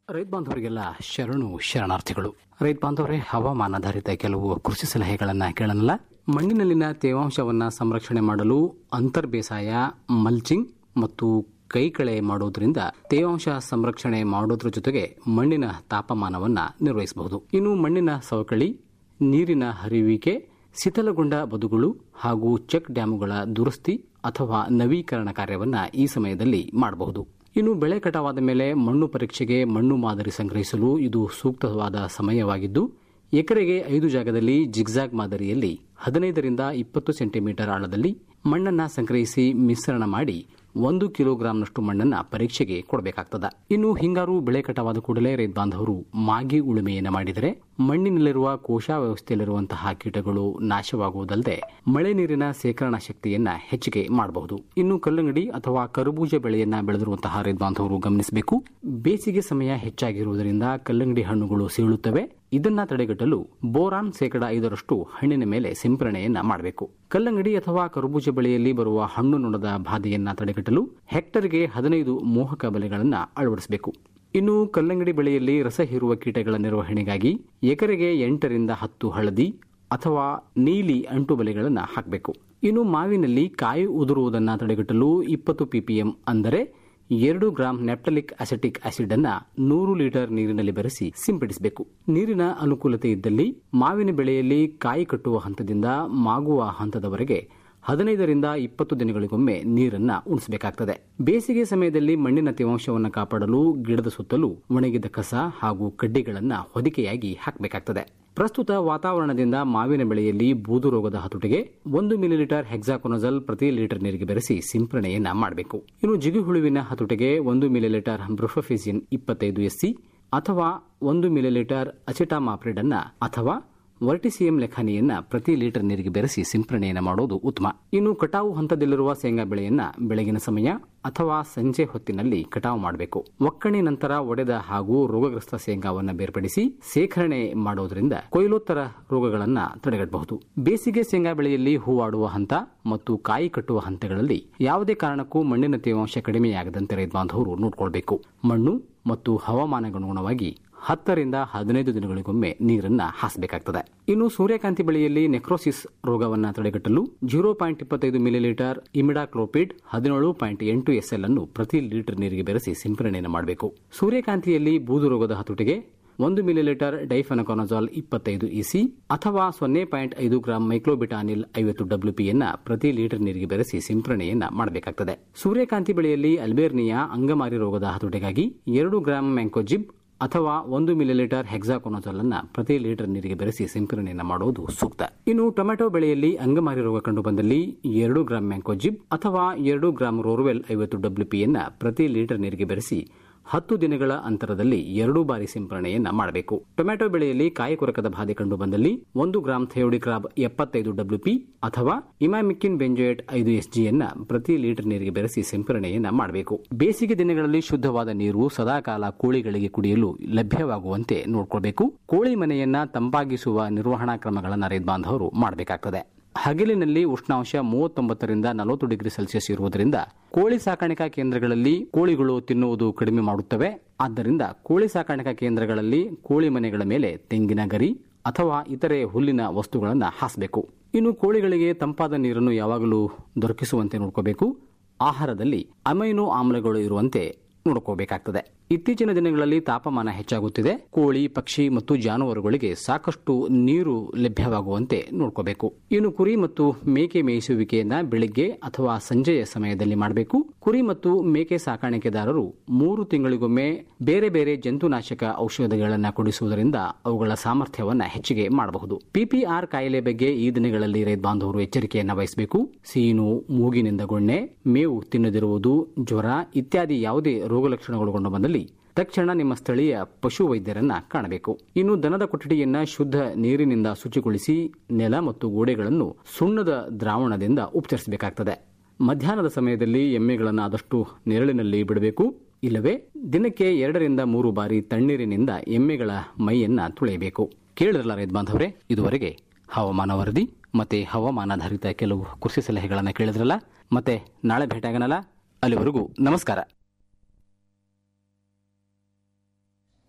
ರೈತ ಬಾಂಧವರಿಗೆಲ್ಲ ಶರಣು ಶರಣಾರ್ಥಿಗಳು ರೈತ ಬಾಂಧವರೇ ಹವಾಮಾನಾಧಾರಿತ ಕೆಲವು ಕೃಷಿ ಸಲಹೆಗಳನ್ನ ಕೇಳನಲ್ಲ ಮಣ್ಣಿನಲ್ಲಿನ ತೇವಾಂಶವನ್ನ ಸಂರಕ್ಷಣೆ ಮಾಡಲು ಅಂತರ್ ಬೇಸಾಯ ಮಲ್ಚಿಂಗ್ ಮತ್ತು ಕೈಕಳೆ ಮಾಡೋದ್ರಿಂದ ತೇವಾಂಶ ಸಂರಕ್ಷಣೆ ಮಾಡೋದ್ರ ಜೊತೆಗೆ ಮಣ್ಣಿನ ತಾಪಮಾನವನ್ನ ನಿರ್ವಹಿಸಬಹುದು ಇನ್ನು ಮಣ್ಣಿನ ಸವಕಳಿ ನೀರಿನ ಹರಿಯುವಿಕೆ ಶಿಥಲಗೊಂಡ ಬದುಗಳು ಹಾಗೂ ಚೆಕ್ ಡ್ಯಾಮುಗಳ ದುರಸ್ತಿ ಅಥವಾ ನವೀಕರಣ ಕಾರ್ಯವನ್ನ ಈ ಸಮಯದಲ್ಲಿ ಮಾಡಬಹುದು ಇನ್ನು ಬೆಳೆ ಕಟಾವಾದ ಮೇಲೆ ಮಣ್ಣು ಪರೀಕ್ಷೆಗೆ ಮಣ್ಣು ಮಾದರಿ ಸಂಗ್ರಹಿಸಲು ಇದು ಸೂಕ್ತವಾದ ಸಮಯವಾಗಿದ್ದು ಎಕರೆಗೆ ಐದು ಜಾಗದಲ್ಲಿ ಜಿಗ್ಜಾಗ್ ಮಾದರಿಯಲ್ಲಿ ಹದಿನೈದರಿಂದ ಇಪ್ಪತ್ತು ಸೆಂಟಿಮೀಟರ್ ಆಳದಲ್ಲಿ ಮಣ್ಣನ್ನ ಸಂಗ್ರಹಿಸಿ ಮಿಶ್ರಣ ಮಾಡಿ ಒಂದು ಕಿಲೋಗ್ರಾಂನಷ್ಟು ಮಣ್ಣನ್ನ ಪರೀಕ್ಷೆಗೆ ಕೊಡಬೇಕಾಗ್ತದ ಇನ್ನು ಹಿಂಗಾರು ಬೆಳೆ ಕಟಾವಾದ ಕೂಡಲೇ ರೈತ ಬಾಂಧವರು ಮಾಗಿ ಉಳುಮೆಯನ್ನು ಮಾಡಿದರೆ ಮಣ್ಣಿನಲ್ಲಿರುವ ಕೋಶ ವ್ಯವಸ್ಥೆಯಲ್ಲಿರುವಂತಹ ಕೀಟಗಳು ನಾಶವಾಗುವುದಲ್ಲದೆ ಮಳೆ ನೀರಿನ ಸೇಕರಣಾ ಶಕ್ತಿಯನ್ನ ಹೆಚ್ಚಿಗೆ ಮಾಡಬಹುದು ಇನ್ನು ಕಲ್ಲಂಗಡಿ ಅಥವಾ ಕರಬೂಜ ಬೆಳೆಯನ್ನ ಬೆಳೆದಿರುವಂತಹ ರೈತ ಬಾಂಧವರು ಗಮನಿಸಬೇಕು ಬೇಸಿಗೆ ಸಮಯ ಹೆಚ್ಚಾಗಿರುವುದರಿಂದ ಕಲ್ಲಂಗಡಿ ಹಣ್ಣುಗಳು ಸೀಳುತ್ತವೆ ಇದನ್ನ ತಡೆಗಟ್ಟಲು ಬೋರಾನ್ ಶೇಕಡ ಐದರಷ್ಟು ಹಣ್ಣಿನ ಮೇಲೆ ಸಿಂಪರಣೆಯನ್ನ ಮಾಡಬೇಕು ಕಲ್ಲಂಗಡಿ ಅಥವಾ ಕರಬೂಜ ಬೆಳೆಯಲ್ಲಿ ಬರುವ ಹಣ್ಣು ನೊಣದ ಬಾಧೆಯನ್ನ ತಡೆಗಟ್ಟಲು ಹೆಕ್ಟರ್ಗೆ ಹದಿನೈದು ಮೋಹಕ ಬಲೆಗಳನ್ನು ಅಳವಡಿಸಬೇಕು ಇನ್ನು ಕಲ್ಲಂಗಡಿ ಬೆಳೆಯಲ್ಲಿ ರಸ ಹೀರುವ ಕೀಟಗಳ ನಿರ್ವಹಣೆಗಾಗಿ ಎಕರೆಗೆ ಎಂಟರಿಂದ ಹತ್ತು ಹಳದಿ ಅಥವಾ ನೀಲಿ ಅಂಟು ಬಲೆಗಳನ್ನು ಹಾಕಬೇಕು ಇನ್ನು ಮಾವಿನಲ್ಲಿ ಕಾಯಿ ಉದುರುವುದನ್ನು ತಡೆಗಟ್ಟಲು ಇಪ್ಪತ್ತು ಪಿಪಿಎಂ ಅಂದರೆ ಎರಡು ಗ್ರಾಂ ನೆಪ್ಟಲಿಕ್ ಅಸೆಟಿಕ್ ಆಸಿಡ್ ಅನ್ನ ನೂರು ಲೀಟರ್ ನೀರಿನಲ್ಲಿ ಬೆರೆಸಿ ಸಿಂಪಡಿಸಬೇಕು ನೀರಿನ ಅನುಕೂಲತೆ ಇದ್ದಲ್ಲಿ ಮಾವಿನ ಬೆಳೆಯಲ್ಲಿ ಕಾಯಿ ಕಟ್ಟುವ ಹಂತದಿಂದ ಮಾಗುವ ಹಂತದವರೆಗೆ ಹದಿನೈದರಿಂದ ಇಪ್ಪತ್ತು ದಿನಗಳಿಗೊಮ್ಮೆ ನೀರನ್ನ ಉಣಿಸಬೇಕಾಗ್ತದೆ ಬೇಸಿಗೆ ಸಮಯದಲ್ಲಿ ಮಣ್ಣಿನ ತೇವಾಂಶವನ್ನು ಕಾಪಾಡಲು ಗಿಡದ ಸುತ್ತಲೂ ಒಣಗಿದ ಕಸ ಹಾಗೂ ಕಡ್ಡಿಗಳನ್ನ ಹೊದಿಕೆಯಾಗಿ ಹಾಕಬೇಕಾಗ್ತದೆ ಪ್ರಸ್ತುತ ವಾತಾವರಣದಿಂದ ಮಾವಿನ ಬೆಳೆಯಲ್ಲಿ ಬೂದು ರೋಗದ ಹತೋಟಿಗೆ ಒಂದು ಮಿಲಿಲೀಟರ್ ಹೆಕ್ಸಾಕೊನಜಲ್ ಪ್ರತಿ ಲೀಟರ್ ನೀರಿಗೆ ಬೆರೆಸಿ ಸಿಂಪರಣೆಯನ್ನ ಮಾಡಬೇಕು ಇನ್ನು ಜಿಗುಹುಳುವಿನ ಹತೋಟಿಗೆ ಒಂದು ಮಿಲಿಲೀಟರ್ ಬ್ರೊಫೆಫಿಸಿನ್ ಇಪ್ಪತ್ತೈದು ಎಸ್ಸಿ ಅಥವಾ ಒಂದು ಮಿಲಿಲೀಟರ್ ಅಸಿಟಾಮಾಪ್ರಿಡ್ ಅನ್ನ ಅಥವಾ ವರ್ಟಿಸಿಯಂ ಲೆಖಾನಿಯನ್ನ ಪ್ರತಿ ಲೀಟರ್ ನೀರಿಗೆ ಬೆರೆಸಿ ಸಿಂಪರಣೆಯನ್ನು ಮಾಡೋದು ಉತ್ತಮ ಇನ್ನು ಕಟಾವು ಹಂತದಲ್ಲಿರುವ ಶೇಂಗಾ ಬೆಳೆಯನ್ನ ಬೆಳಗಿನ ಸಮಯ ಅಥವಾ ಸಂಜೆ ಹೊತ್ತಿನಲ್ಲಿ ಕಟಾವು ಮಾಡಬೇಕು ಒಕ್ಕಣೆ ನಂತರ ಒಡೆದ ಹಾಗೂ ರೋಗಗ್ರಸ್ತ ಶೇಂಗಾವನ್ನು ಬೇರ್ಪಡಿಸಿ ಸೇಖರಣೆ ಮಾಡೋದ್ರಿಂದ ಕೊಯ್ಲೋತ್ತರ ರೋಗಗಳನ್ನ ತಡೆಗಟ್ಟಬಹುದು ಬೇಸಿಗೆ ಶೇಂಗಾ ಬೆಳೆಯಲ್ಲಿ ಹೂವಾಡುವ ಹಂತ ಮತ್ತು ಕಾಯಿ ಕಟ್ಟುವ ಹಂತಗಳಲ್ಲಿ ಯಾವುದೇ ಕಾರಣಕ್ಕೂ ಮಣ್ಣಿನ ತೇವಾಂಶ ಕಡಿಮೆಯಾಗದಂತೆ ರೈತ ಬಾಂಧವರು ನೋಡಿಕೊಳ್ಬೇಕು ಮಣ್ಣು ಮತ್ತು ಹವಾಮಾನಗನುಗುಣವಾಗಿ ಹತ್ತರಿಂದ ಹದಿನೈದು ದಿನಗಳಿಗೊಮ್ಮೆ ನೀರನ್ನ ಹಾಸಬೇಕಾಗ್ತದೆ ಇನ್ನು ಸೂರ್ಯಕಾಂತಿ ಬೆಳೆಯಲ್ಲಿ ನೆಕ್ರೋಸಿಸ್ ರೋಗವನ್ನು ತಡೆಗಟ್ಟಲು ಜೀರೋ ಪಾಯಿಂಟ್ ಇಪ್ಪತ್ತೈದು ಮಿಲಿಲೀಟರ್ ಇಮಿಡಾಕ್ಲೋಪಿಡ್ ಹದಿನೇಳು ಪಾಯಿಂಟ್ ಎಂಟು ಎಸ್ಎಲ್ ಅನ್ನು ಪ್ರತಿ ಲೀಟರ್ ನೀರಿಗೆ ಬೆರೆಸಿ ಸಿಂಪರಣೆಯನ್ನು ಮಾಡಬೇಕು ಸೂರ್ಯಕಾಂತಿಯಲ್ಲಿ ಬೂದು ರೋಗದ ಹತೋಟಿಗೆ ಒಂದು ಮಿಲಿಲೀಟರ್ ಡೈಫನಕೊನಜಾಲ್ ಇಪ್ಪತ್ತೈದು ಇಸಿ ಅಥವಾ ಸೊನ್ನೆ ಪಾಯಿಂಟ್ ಐದು ಗ್ರಾಂ ಮೈಕ್ಲೋಬಿಟಾನಿಲ್ ಐವತ್ತು ಡಬ್ಲ್ಯೂಪಿಯನ್ನ ಪ್ರತಿ ಲೀಟರ್ ನೀರಿಗೆ ಬೆರೆಸಿ ಸಿಂಪರಣೆಯನ್ನ ಮಾಡಬೇಕಾಗ್ತದೆ ಸೂರ್ಯಕಾಂತಿ ಬೆಳೆಯಲ್ಲಿ ಅಲ್ಬೇರ್ನಿಯಾ ಅಂಗಮಾರಿ ರೋಗದ ಹತೋಟಿಗಾಗಿ ಎರಡು ಗ್ರಾಂ ಮ್ಯಾಂಕೋಜಿಬ್ ಅಥವಾ ಒಂದು ಮಿಲಿಲೀಟರ್ ಹೆಕ್ಸಾಕೊನಜಲ್ ಅನ್ನ ಪ್ರತಿ ಲೀಟರ್ ನೀರಿಗೆ ಬೆರೆಸಿ ಸಿಂಪರಣೆಯನ್ನು ಮಾಡುವುದು ಸೂಕ್ತ ಇನ್ನು ಟೊಮೆಟೊ ಬೆಳೆಯಲ್ಲಿ ಅಂಗಮಾರಿ ರೋಗ ಕಂಡು ಬಂದಲ್ಲಿ ಎರಡು ಗ್ರಾಂ ಮ್ಯಾಂಕೋಜಿಬ್ ಅಥವಾ ಎರಡು ಗ್ರಾಂ ರೋರ್ವೆಲ್ ಐವತ್ತು ಡಬ್ಲ್ಯೂಪಿಯನ್ನ ಪ್ರತಿ ಲೀಟರ್ ನೀರಿಗೆ ಬೆರೆಸಿ ಹತ್ತು ದಿನಗಳ ಅಂತರದಲ್ಲಿ ಎರಡು ಬಾರಿ ಸಿಂಪರಣೆಯನ್ನ ಮಾಡಬೇಕು ಟೊಮೆಟೊ ಬೆಳೆಯಲ್ಲಿ ಕಾಯಿ ಕೊರಕದ ಬಾಧೆ ಕಂಡು ಬಂದಲ್ಲಿ ಒಂದು ಗ್ರಾಂ ಥಯೋಡಿಕ್ರಾಬ್ ಎಪ್ಪತ್ತೈದು ಡಬ್ಲ್ಯೂಪಿ ಅಥವಾ ಇಮಾಮಿಕ್ಕಿನ್ ಬೆಂಜೋಯೇಟ್ ಐದು ಎಸ್ಜಿಯನ್ನ ಪ್ರತಿ ಲೀಟರ್ ನೀರಿಗೆ ಬೆರೆಸಿ ಸಿಂಪರಣೆಯನ್ನ ಮಾಡಬೇಕು ಬೇಸಿಗೆ ದಿನಗಳಲ್ಲಿ ಶುದ್ಧವಾದ ನೀರು ಸದಾಕಾಲ ಕೋಳಿಗಳಿಗೆ ಕುಡಿಯಲು ಲಭ್ಯವಾಗುವಂತೆ ನೋಡಿಕೊಳ್ಬೇಕು ಕೋಳಿ ಮನೆಯನ್ನ ತಂಪಾಗಿಸುವ ನಿರ್ವಹಣಾ ಕ್ರಮಗಳನ್ನು ರೈತ ಬಾಂಧವರು ಮಾಡಬೇಕಾಗ್ತದೆ ಹಗಲಿನಲ್ಲಿ ಉಷ್ಣಾಂಶ ಮೂವತ್ತೊಂಬತ್ತರಿಂದ ನಲವತ್ತು ಡಿಗ್ರಿ ಸೆಲ್ಸಿಯಸ್ ಇರುವುದರಿಂದ ಕೋಳಿ ಸಾಕಾಣಿಕಾ ಕೇಂದ್ರಗಳಲ್ಲಿ ಕೋಳಿಗಳು ತಿನ್ನುವುದು ಕಡಿಮೆ ಮಾಡುತ್ತವೆ ಆದ್ದರಿಂದ ಕೋಳಿ ಸಾಕಾಣಿಕಾ ಕೇಂದ್ರಗಳಲ್ಲಿ ಕೋಳಿ ಮನೆಗಳ ಮೇಲೆ ತೆಂಗಿನ ಗರಿ ಅಥವಾ ಇತರೆ ಹುಲ್ಲಿನ ವಸ್ತುಗಳನ್ನು ಹಾಸಬೇಕು ಇನ್ನು ಕೋಳಿಗಳಿಗೆ ತಂಪಾದ ನೀರನ್ನು ಯಾವಾಗಲೂ ದೊರಕಿಸುವಂತೆ ನೋಡ್ಕೋಬೇಕು ಆಹಾರದಲ್ಲಿ ಅಮೈನೋ ಆಮ್ಲಗಳು ಇರುವಂತೆ ನೋಡ್ಕೋಬೇಕಾಗ್ತದೆ ಇತ್ತೀಚಿನ ದಿನಗಳಲ್ಲಿ ತಾಪಮಾನ ಹೆಚ್ಚಾಗುತ್ತಿದೆ ಕೋಳಿ ಪಕ್ಷಿ ಮತ್ತು ಜಾನುವಾರುಗಳಿಗೆ ಸಾಕಷ್ಟು ನೀರು ಲಭ್ಯವಾಗುವಂತೆ ನೋಡ್ಕೋಬೇಕು ಇನ್ನು ಕುರಿ ಮತ್ತು ಮೇಕೆ ಮೇಯಿಸುವಿಕೆಯನ್ನ ಬೆಳಿಗ್ಗೆ ಅಥವಾ ಸಂಜೆಯ ಸಮಯದಲ್ಲಿ ಮಾಡಬೇಕು ಕುರಿ ಮತ್ತು ಮೇಕೆ ಸಾಕಾಣಿಕೆದಾರರು ಮೂರು ತಿಂಗಳಿಗೊಮ್ಮೆ ಬೇರೆ ಬೇರೆ ಜಂತುನಾಶಕ ಔಷಧಿಗಳನ್ನು ಕುಡಿಸುವುದರಿಂದ ಅವುಗಳ ಸಾಮರ್ಥ್ಯವನ್ನ ಹೆಚ್ಚಿಗೆ ಮಾಡಬಹುದು ಪಿಪಿಆರ್ ಕಾಯಿಲೆ ಬಗ್ಗೆ ಈ ದಿನಗಳಲ್ಲಿ ರೈತ ಬಾಂಧವರು ಎಚ್ಚರಿಕೆಯನ್ನು ವಹಿಸಬೇಕು ಸೀನು ಮೂಗಿನಿಂದ ಗೊಣ್ಣೆ ಮೇವು ತಿನ್ನದಿರುವುದು ಜ್ವರ ಇತ್ಯಾದಿ ಯಾವುದೇ ರೋಗ ಲಕ್ಷಣಗಳು ಕಂಡು ಬಂದಲ್ಲಿ ತಕ್ಷಣ ನಿಮ್ಮ ಸ್ಥಳೀಯ ಪಶು ವೈದ್ಯರನ್ನ ಕಾಣಬೇಕು ಇನ್ನು ದನದ ಕೊಠಡಿಯನ್ನ ಶುದ್ಧ ನೀರಿನಿಂದ ಶುಚಿಗೊಳಿಸಿ ನೆಲ ಮತ್ತು ಗೋಡೆಗಳನ್ನು ಸುಣ್ಣದ ದ್ರಾವಣದಿಂದ ಉಪಚರಿಸಬೇಕಾಗ್ತದೆ ಮಧ್ಯಾಹ್ನದ ಸಮಯದಲ್ಲಿ ಎಮ್ಮೆಗಳನ್ನು ಆದಷ್ಟು ನೆರಳಿನಲ್ಲಿ ಬಿಡಬೇಕು ಇಲ್ಲವೇ ದಿನಕ್ಕೆ ಎರಡರಿಂದ ಮೂರು ಬಾರಿ ತಣ್ಣೀರಿನಿಂದ ಎಮ್ಮೆಗಳ ಮೈಯನ್ನ ತುಳೆಯಬೇಕು ಕೇಳಿದ್ರಲ್ಲ ರೈತ ಬಾಂಧವರೇ ಇದುವರೆಗೆ ಹವಾಮಾನ ವರದಿ ಮತ್ತೆ ಹವಾಮಾನಾಧಾರಿತ ಕೆಲವು ಕೃಷಿ ಸಲಹೆಗಳನ್ನು ಕೇಳಿದ್ರಲ್ಲ ಮತ್ತೆ ನಾಳೆ ಭೇಟಿಯಾಗನಲ್ಲ ಅಲ್ಲಿವರೆಗೂ ನಮಸ್ಕಾರ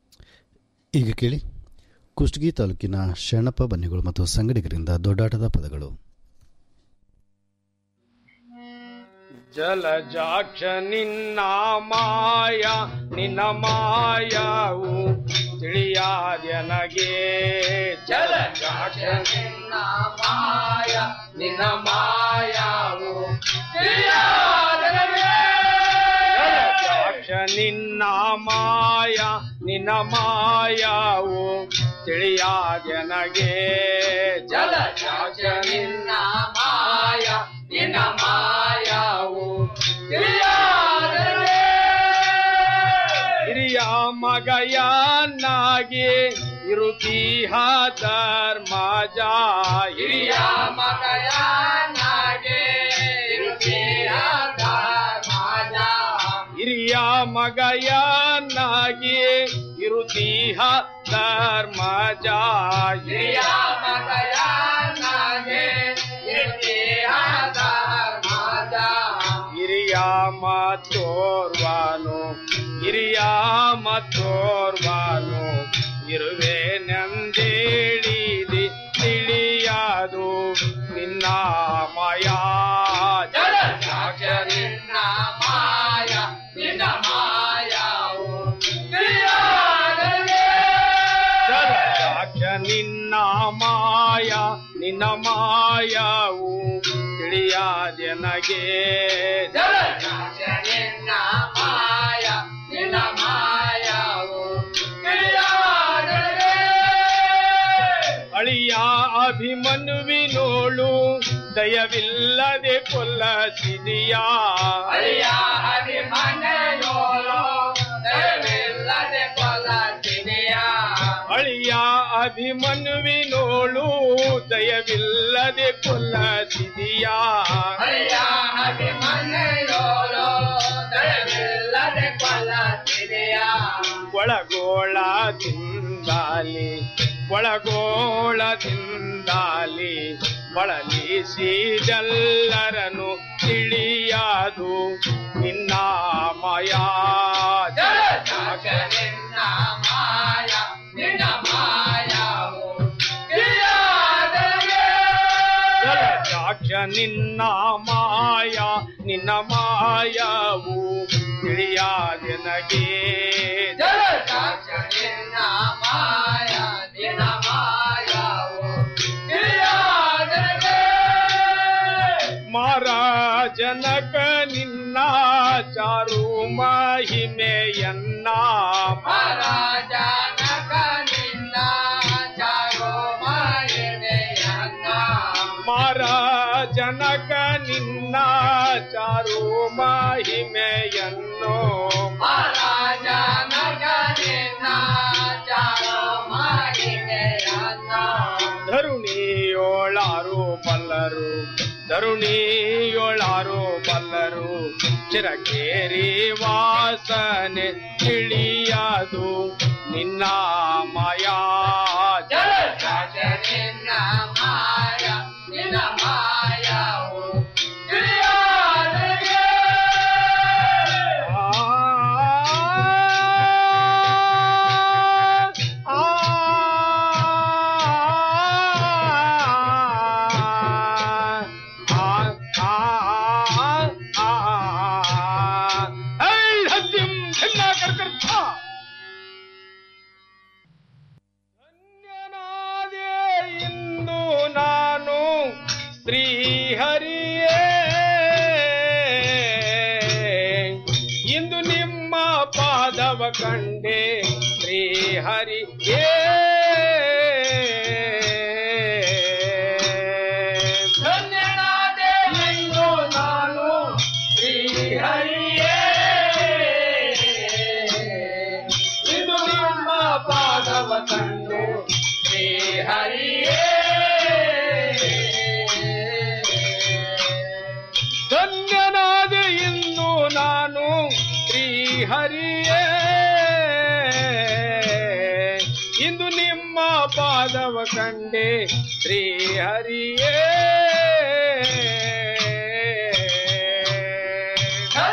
ಈಗ ಕೇಳಿ ಕುಷ್ಟಗಿ ತಾಲೂಕಿನ ಶರಣಪ್ಪ ಬನ್ನಿಗಳು ಮತ್ತು ಸಂಗಡಿಗರಿಂದ ದೊಡ್ಡಾಟದ ಪದಗಳು ಜಲಜಾಕ್ಷ ನಿನ್ನ ಮಾಯ ನಿನ್ನ ಮಾಯವು ತಿಳಿಯಾದ್ಯನಗೆ ಜಲಜಾಕ್ಷ ನಿನ್ನ ಮಾಯ ನಿನ್ನ ಮಾಯವು ತಿಳಿಯಾದ್ಯನಗೆ ಜಲಜಾಕ್ಷ ನಿನ್ನ ಮಾಯ ನಿನ್ನ ಮಾಯವು ತಿಳಿಯಾದ್ಯನಗೆ ಜಲಜಾಕ್ಷ ನಿನ್ನ ಮಾಯ ನಿನ್ನ ಮಾಯವು ತಿಳಿಯಾದರೆ ಹಿರಿಯ ಮಗಯನ್ನಾಗಿ ಇರುತ್ತೀಹ ಧರ್ಮಜ ಹಿರಿಯ ಮಗಯನ್ನಾಗಿ ಇರುತ್ತೀಹ ಧರ್ಮಜ ಹಿರಿಯ ಮಗಯನ್ನಾಗಿ ಇರುತ್ತೀಹ ಧರ್ಮಜ ಹಿರಿಯ ಮಗಯನ್ನಾಗಿ ಇರುತ್ತೀಹ ಧರ್ಮಜ ಹಿರಿಯ ಮತ್ತೋರ್ವನು ಹಿರಿಯ ಮತ್ತೋರ್ವನು ಇರುವೆ ನಂದೇಳಿದಿ ತಿಳಿಯದು ನಿನ್ನ ಮಾಯ ಜಲ ನಿನ್ನ ಮಾಯ ನಿನ್ನ ಮಾಯವು ಜಲಜಾಕ್ಷ ನಿನ್ನ ಮಾಯ ನಿನ್ನ ಮಾಯವು ತಿಳಿಯಾದೆನಗೆ ಜಲಜಾಕ್ಷ ನಿನ್ನ ಮಾಯ ನಿನ್ನ ಮಾಯವು ತಿಳಿಯಾದೆನಗೆ ಅಳಿಯ ಅಭಿಮನ್ಯುವಿನೋಳು ದಯವಿಲ್ಲದೆ ಕೊಲ್ಲಸಿದೆಯಾ ಅಳಿಯ ಅಭಿಮನ್ಯೋಳು ದಯವಿಲ್ಲದೆ ಕೊಲ್ಲಸಿದೆಯಾ ಅಳಿಯ ಅಭಿಮನ್ಯುವಿನೋಳು ದಯವಿಲ್ಲದೆ ಕೊಲ್ಲಸಿದೆಯಾ ಅಳಿಯ ಅಭಿಮನ್ಯೋಳು ದಯವಿಲ್ಲದೆ ಕೊಲ್ಲಸಿದೆಯಾ ಒಳಗೋಳ ತಿಂದಾಲಿ ಒಳಗೋಳದಿಂದಾಲಿ ಬಳಲಿಸಿದೆಲ್ಲರನು ತಿಳಿಯದು ನಿನ್ನ ಮಾಯ ಜಲಜಾಕ್ಷ ನಿನ್ನ ಮಾಯ ನಿನ್ನ ಮಾಯವು ಜಲಜಾಕ್ಷ ನಿನ್ನ ಮಾಯ ನಿನ್ನ ಮಾಯವು ತಿಳಿಯಾದೆನಗೆ ಜಲಜಾಕ್ಷ ನಿನ್ನ ಮಾಯ ನಿನ್ನ ಮಾಯವು ತಿಳಿಯಾದೆನಗೆ ಮಹಾರಾಜನಕ ನಿನ್ನ ಚಾರು ಮಹಿಮೆಯನ್ನ ಮಹಾರಾಜನಕ ನಿನ್ನ ಚಾರು ಮಹಿಮೆಯನ್ನ ಮಹಾರಾಜನಕ ನಿನ್ನ ಚಾರು ಮಹಿಮೆಯನ್ನು ಮಹಾರಾಜನಕ ನಿನ್ನ ಚಾರು ಮಹಿಮೆಯನ್ನ ಧರುಣಿಯೋಳಾರು ಬಲ್ಲರು ಧರುಣಿಯೊಳಾರು ಬಲ್ಲರು ಚಿರಕೇರಿ ವಾಸನೆ ತಿಳಿಯದು ನಿನ್ನ ಮಾಯಾ ಜಲಜಾಕ್ಷ ನಿನ್ನ ಮಾಯ ನಿನ್ನ ಮಾಯವು ತಿಳಿಯಾದೆಗೆ. ಆ ಇಂದು ನಾನು ಶ್ರೀಹರಿಯೇ ಇಂದು ನಿಮ್ಮ ಪಾದವ ಕಂಡೆ ಶ್ರೀಹರಿಯೇ ಧನ್ಯನಾದೆ ಇಂದು ನಾನು ಶ್ರೀಹರಿಯೇ ಇಂದು ನಿಮ್ಮ ಪಾದವ ಕಂಡು ಶ್ರೀಹರಿಯೇ ಧನ್ಯನಾದೆ ಇಂದು ನಾನು ಶ್ರೀಹರಿಯೇ ಇಂದು ನಿಮ್ಮ ಪಾದವ ಕಂಡೆ ಶ್ರೀಹರಿಯೇ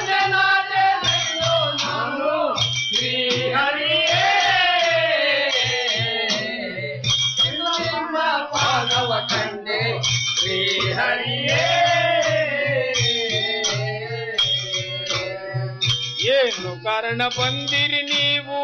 ಧನ್ಯನಾದೆ ಇಂದು ನಾನು ಶ್ರೀಹರಿಯೇ ಶ್ರೀಹರಿಯೇ ಏನು ಕಾರಣ ಬಂದಿರಿ ನೀವು